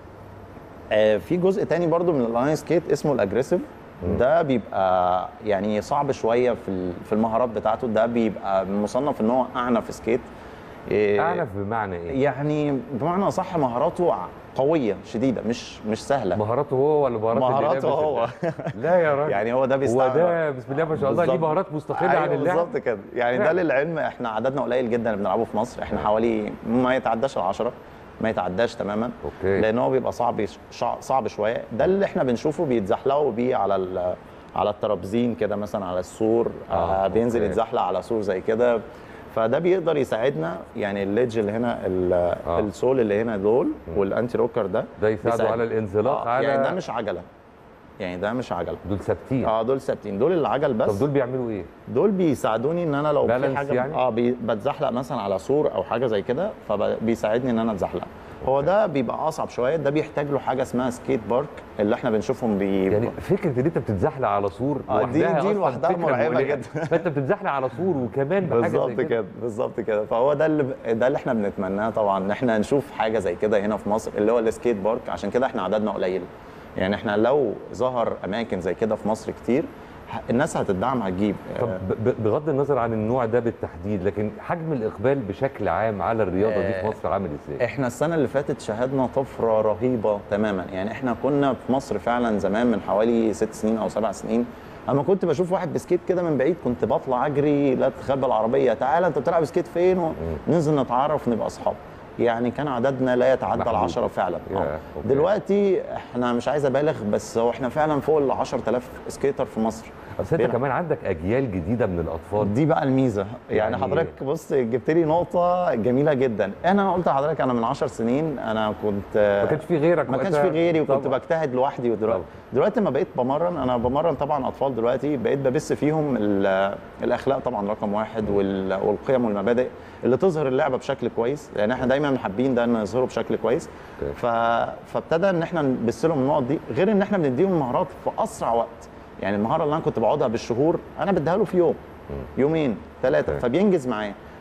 آه، في جزء تاني برضو من الاونلاين سكيت اسمه الاجريسيف ده بيبقى يعني صعب شويه في ال- في المهارات بتاعته ده بيبقى مصنف ان هو اعنف سكيت إيه، اعنف بمعنى ايه يعني بمعنى صح مهاراته ع- قويه شديده مش مش سهله مهاراته هو ولا مهارات اللي مهاراته لابس هو ال- لا يا راجل يعني هو ده هو بيستعمل ده بسم الله ما شاء الله ليه بالظبط. مهارات مستقله أيوة عن اللعب بالظبط كده يعني ده فعلا. للعلم احنا عددنا قليل جدا اللي بنلعبه في مصر احنا حوالي ما يتعداش العشرة ما يتعداش تماما اوكي لان هو بيبقى صعب شع- صعب شويه ده اللي احنا بنشوفه بيتزحلقوا بيه على ال- على الترابزين كده مثلا على السور آه، آه بينزل أوكي. يتزحلق على سور زي كده فده بيقدر يساعدنا يعني الليدج اللي هنا ال- آه. السول اللي هنا دول والانتي روكر ده ده يساعده بيساعد. على الانزلاق آه على يعني ده مش عجله يعني ده مش عجله دول ثابتين اه دول ثابتين دول العجل بس طب دول بيعملوا ايه دول بيساعدوني ان انا لو في بالانس حاجه يعني؟ اه بي بتزحلق مثلا على سور او حاجه زي كده فبيساعدني ان انا اتزحلق هو ده بيبقى اصعب شويه ده بيحتاج له حاجه اسمها سكيت بارك اللي احنا بنشوفهم بي يعني فكره ان انت بتتزحلق على سور آه، دي- لوحدها دي أصلاً لوحدها فكرة مرعبة مقلقة. جدا. فانت بتتزحلق على سور وكمان بحاجه زي بالظبط كده بالظبط كده فهو ده اللي ده اللي احنا بنتمناه طبعا ان احنا نشوف حاجه زي كده هنا في مصر اللي هو السكيت بارك عشان كده احنا عددنا قليل يعني احنا لو ظهر اماكن زي كده في مصر كتير ه- الناس هتدعم هتجيب طب آه، ب- ب- بغض النظر عن النوع ده بالتحديد لكن حجم الاقبال بشكل عام على الرياضه دي في آه، مصر عامل ازاي؟ احنا السنه اللي فاتت شهدنا طفره رهيبه تماما يعني احنا كنا في مصر فعلا زمان من حوالي ست سنين او سبع سنين اما كنت بشوف واحد بسكيت كده من بعيد كنت بطلع اجري لا تخبى العربيه تعالى انت بتلعب سكيت فين وننزل نتعرف ونبقى اصحاب يعني كان عددنا لا يتعدى محدود. العشرة فعلا يا، آه. أوكي. دلوقتي احنا مش عايز ابالغ بس هو احنا فعلا فوق ال 10000 سكيتر في مصر اصل انت بيلعب. كمان عندك اجيال جديده من الاطفال دي بقى الميزه يعني, يعني- يعني حضرتك بص جبت لي نقطه جميله جدا انا قلت لحضرتك انا من 10 سنين انا كنت ما كانش في غيرك ما كانش وقتها. في غيري وكنت طبعاً. بجتهد لوحدي ودلوقتي طبعاً. دلوقتي لما بقيت بمرن انا بمرن طبعا اطفال دلوقتي بقيت ببث فيهم ال- الاخلاق طبعا رقم واحد وال- والقيم والمبادئ اللي تظهر اللعبه بشكل كويس لان احنا دايما حابين ده انه يظهروا بشكل كويس أوكي. ف... فابتدى ان احنا نبث لهم النقط دي غير ان احنا بنديهم مهارات في اسرع وقت يعني المهاره اللي انا كنت بقعدها بالشهور انا بديها له في يوم يومين ثلاثه أوكي. فبينجز معايا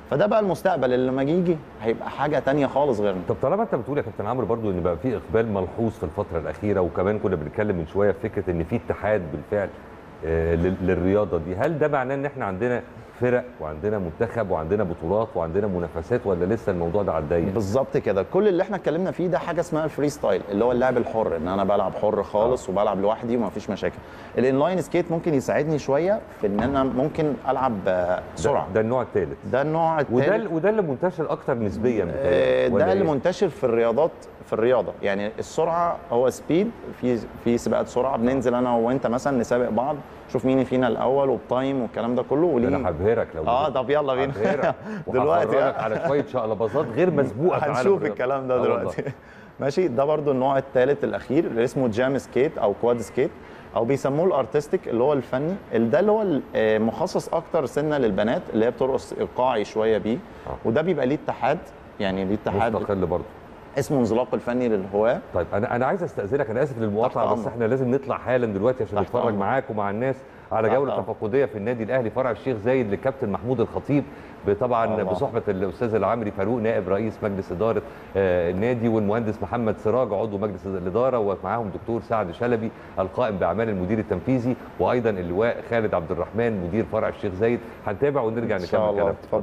فده بقى المستقبل اللي لما يجي هيبقى حاجه تانية خالص غيرنا طب طالما انت بتقول يا كابتن عمرو برضو ان بقى في اقبال ملحوظ في الفتره الاخيره وكمان كنا بنتكلم من شويه في فكره ان في اتحاد بالفعل آه، لل- للرياضه دي هل ده معناه ان احنا عندنا فرق وعندنا منتخب وعندنا بطولات وعندنا منافسات ولا لسه الموضوع ده على الضيق بالظبط كده كل اللي احنا اتكلمنا فيه ده حاجه اسمها الفري ستايل اللي هو اللعب الحر ان انا بلعب حر خالص وبلعب لوحدي وما فيش مشاكل الانلاين سكيت ممكن يساعدني شويه في ان انا ممكن العب آه، سرعه ده, ده النوع الثالث ده النوع وده الثالث ال- وده اللي منتشر اكتر نسبيا آه، بتهيألي، ولا ده اللي إيه؟ منتشر في الرياضات في الرياضه يعني السرعه هو سبيد في في سباقات سرعه بننزل انا وانت مثلا نسابق بعض شوف مين فينا الاول وبتايم والكلام ده كله ده وليه انا هبهرك لو اه طب يلا بينا هبهرك دلوقتي وهفرجك على شويه شقلباظات غير مسبوقه في عالم هنشوف الرياضة. الكلام آه ده والله. دلوقتي ماشي ده برضو النوع الثالث الاخير اللي اسمه جام سكيت او كواد سكيت او بيسموه الارتستيك اللي هو الفني ال- ده اللي هو ال- آه، مخصص اكتر سنه للبنات اللي هي بترقص ايقاعي شويه بيه آه. وده بيبقى ليه اتحاد يعني ليه اتحاد مستقل برضه اسمه انزلاق الفني للهواه طيب انا انا عايز استاذنك انا اسف للمقاطعه تحت بس أمرك. احنا لازم نطلع حالا دلوقتي عشان تحت نتفرج أمرك. معاك ومع الناس على تحت جوله أمرك. تفقديه في النادي الاهلي فرع الشيخ زايد للكابتن محمود الخطيب طبعا الله. بصحبه الاستاذ العمري فاروق نائب رئيس مجلس اداره آه، النادي والمهندس محمد سراج عضو مجلس الاداره ومعاهم دكتور سعد شلبي القائم باعمال المدير التنفيذي وايضا اللواء خالد عبد الرحمن مدير فرع الشيخ زايد هنتابع ونرجع ان نكمل شاء الله كلام اتفضل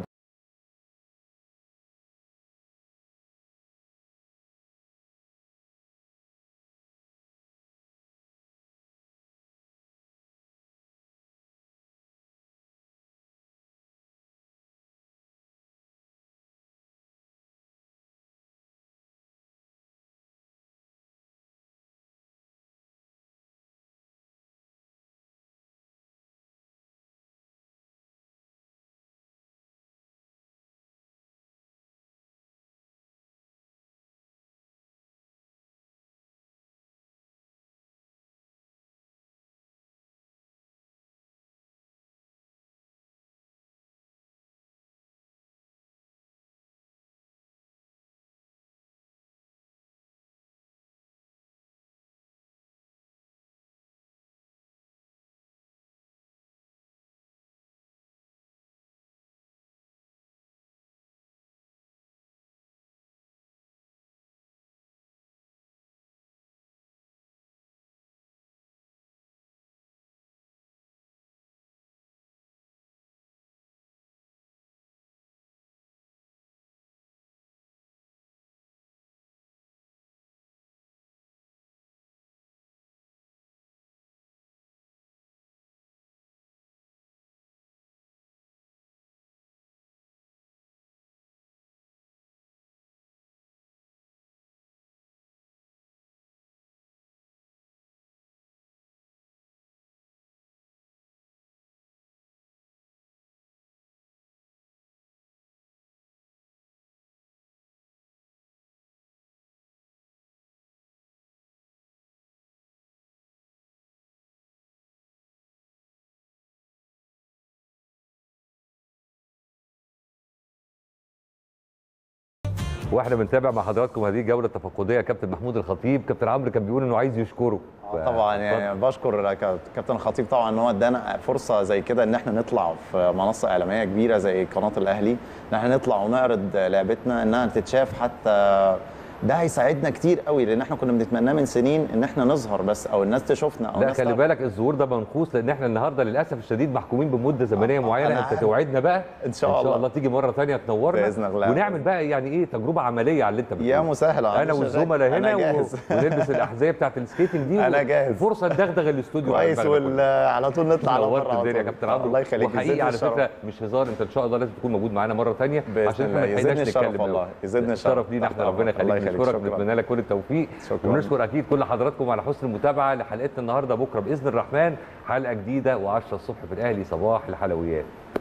واحنا بنتابع مع حضراتكم هذه الجوله التفقديه كابتن محمود الخطيب كابتن عمرو كان بيقول انه عايز يشكره ف- طبعا يعني بشكر كاب- كابتن الخطيب طبعا ان هو ادانا فرصه زي كده ان احنا نطلع في منصه اعلاميه كبيره زي قناه الاهلي ان احنا نطلع ونعرض لعبتنا انها تتشاف حتى ده هيساعدنا كتير قوي لان احنا كنا بنتمناه من سنين ان احنا نظهر بس او الناس تشوفنا او لا الناس خلي تعرف. بالك الظهور ده منقوص لان احنا النهارده للاسف الشديد محكومين بمده زمنيه آه، معينه أنا انت عارف. توعدنا بقى إن شاء ان شاء الله. الله تيجي مره ثانيه تنورنا بإذن الله. ونعمل بقى يعني ايه تجربه عمليه على اللي انت بتقوله يا مسهل انا والزملاء هنا انا و... جاهز ونلبس الاحذيه بتاعت السكيتنج دي أنا جاهز. فرصه ندغدغ الاستوديو على كويس دماغنا كلنا. وعلى طول نطلع على نورت بره على الدنيا يا طول. كابتن عمرو الله يخليك وحقيقي يزيدني على الشرف. فكره مش هزار انت ان شاء الله لازم تكون موجود معانا مره ثانيه بإذن عشان احنا الله. ما يزيدني لحقناش الشرف نتكلم والله. قوي. يزيدني الشرف. الشرف لينا احنا تحت ربنا أمرك. الله يخليك يخليك. نشكرك شكراً. نتمنى لك كل التوفيق شكراً. ونشكر اكيد كل حضراتكم على حسن المتابعه لحلقتنا النهارده بكره باذن الرحمن حلقه جديده و10 الصبح في الاهلي صباح الحلويات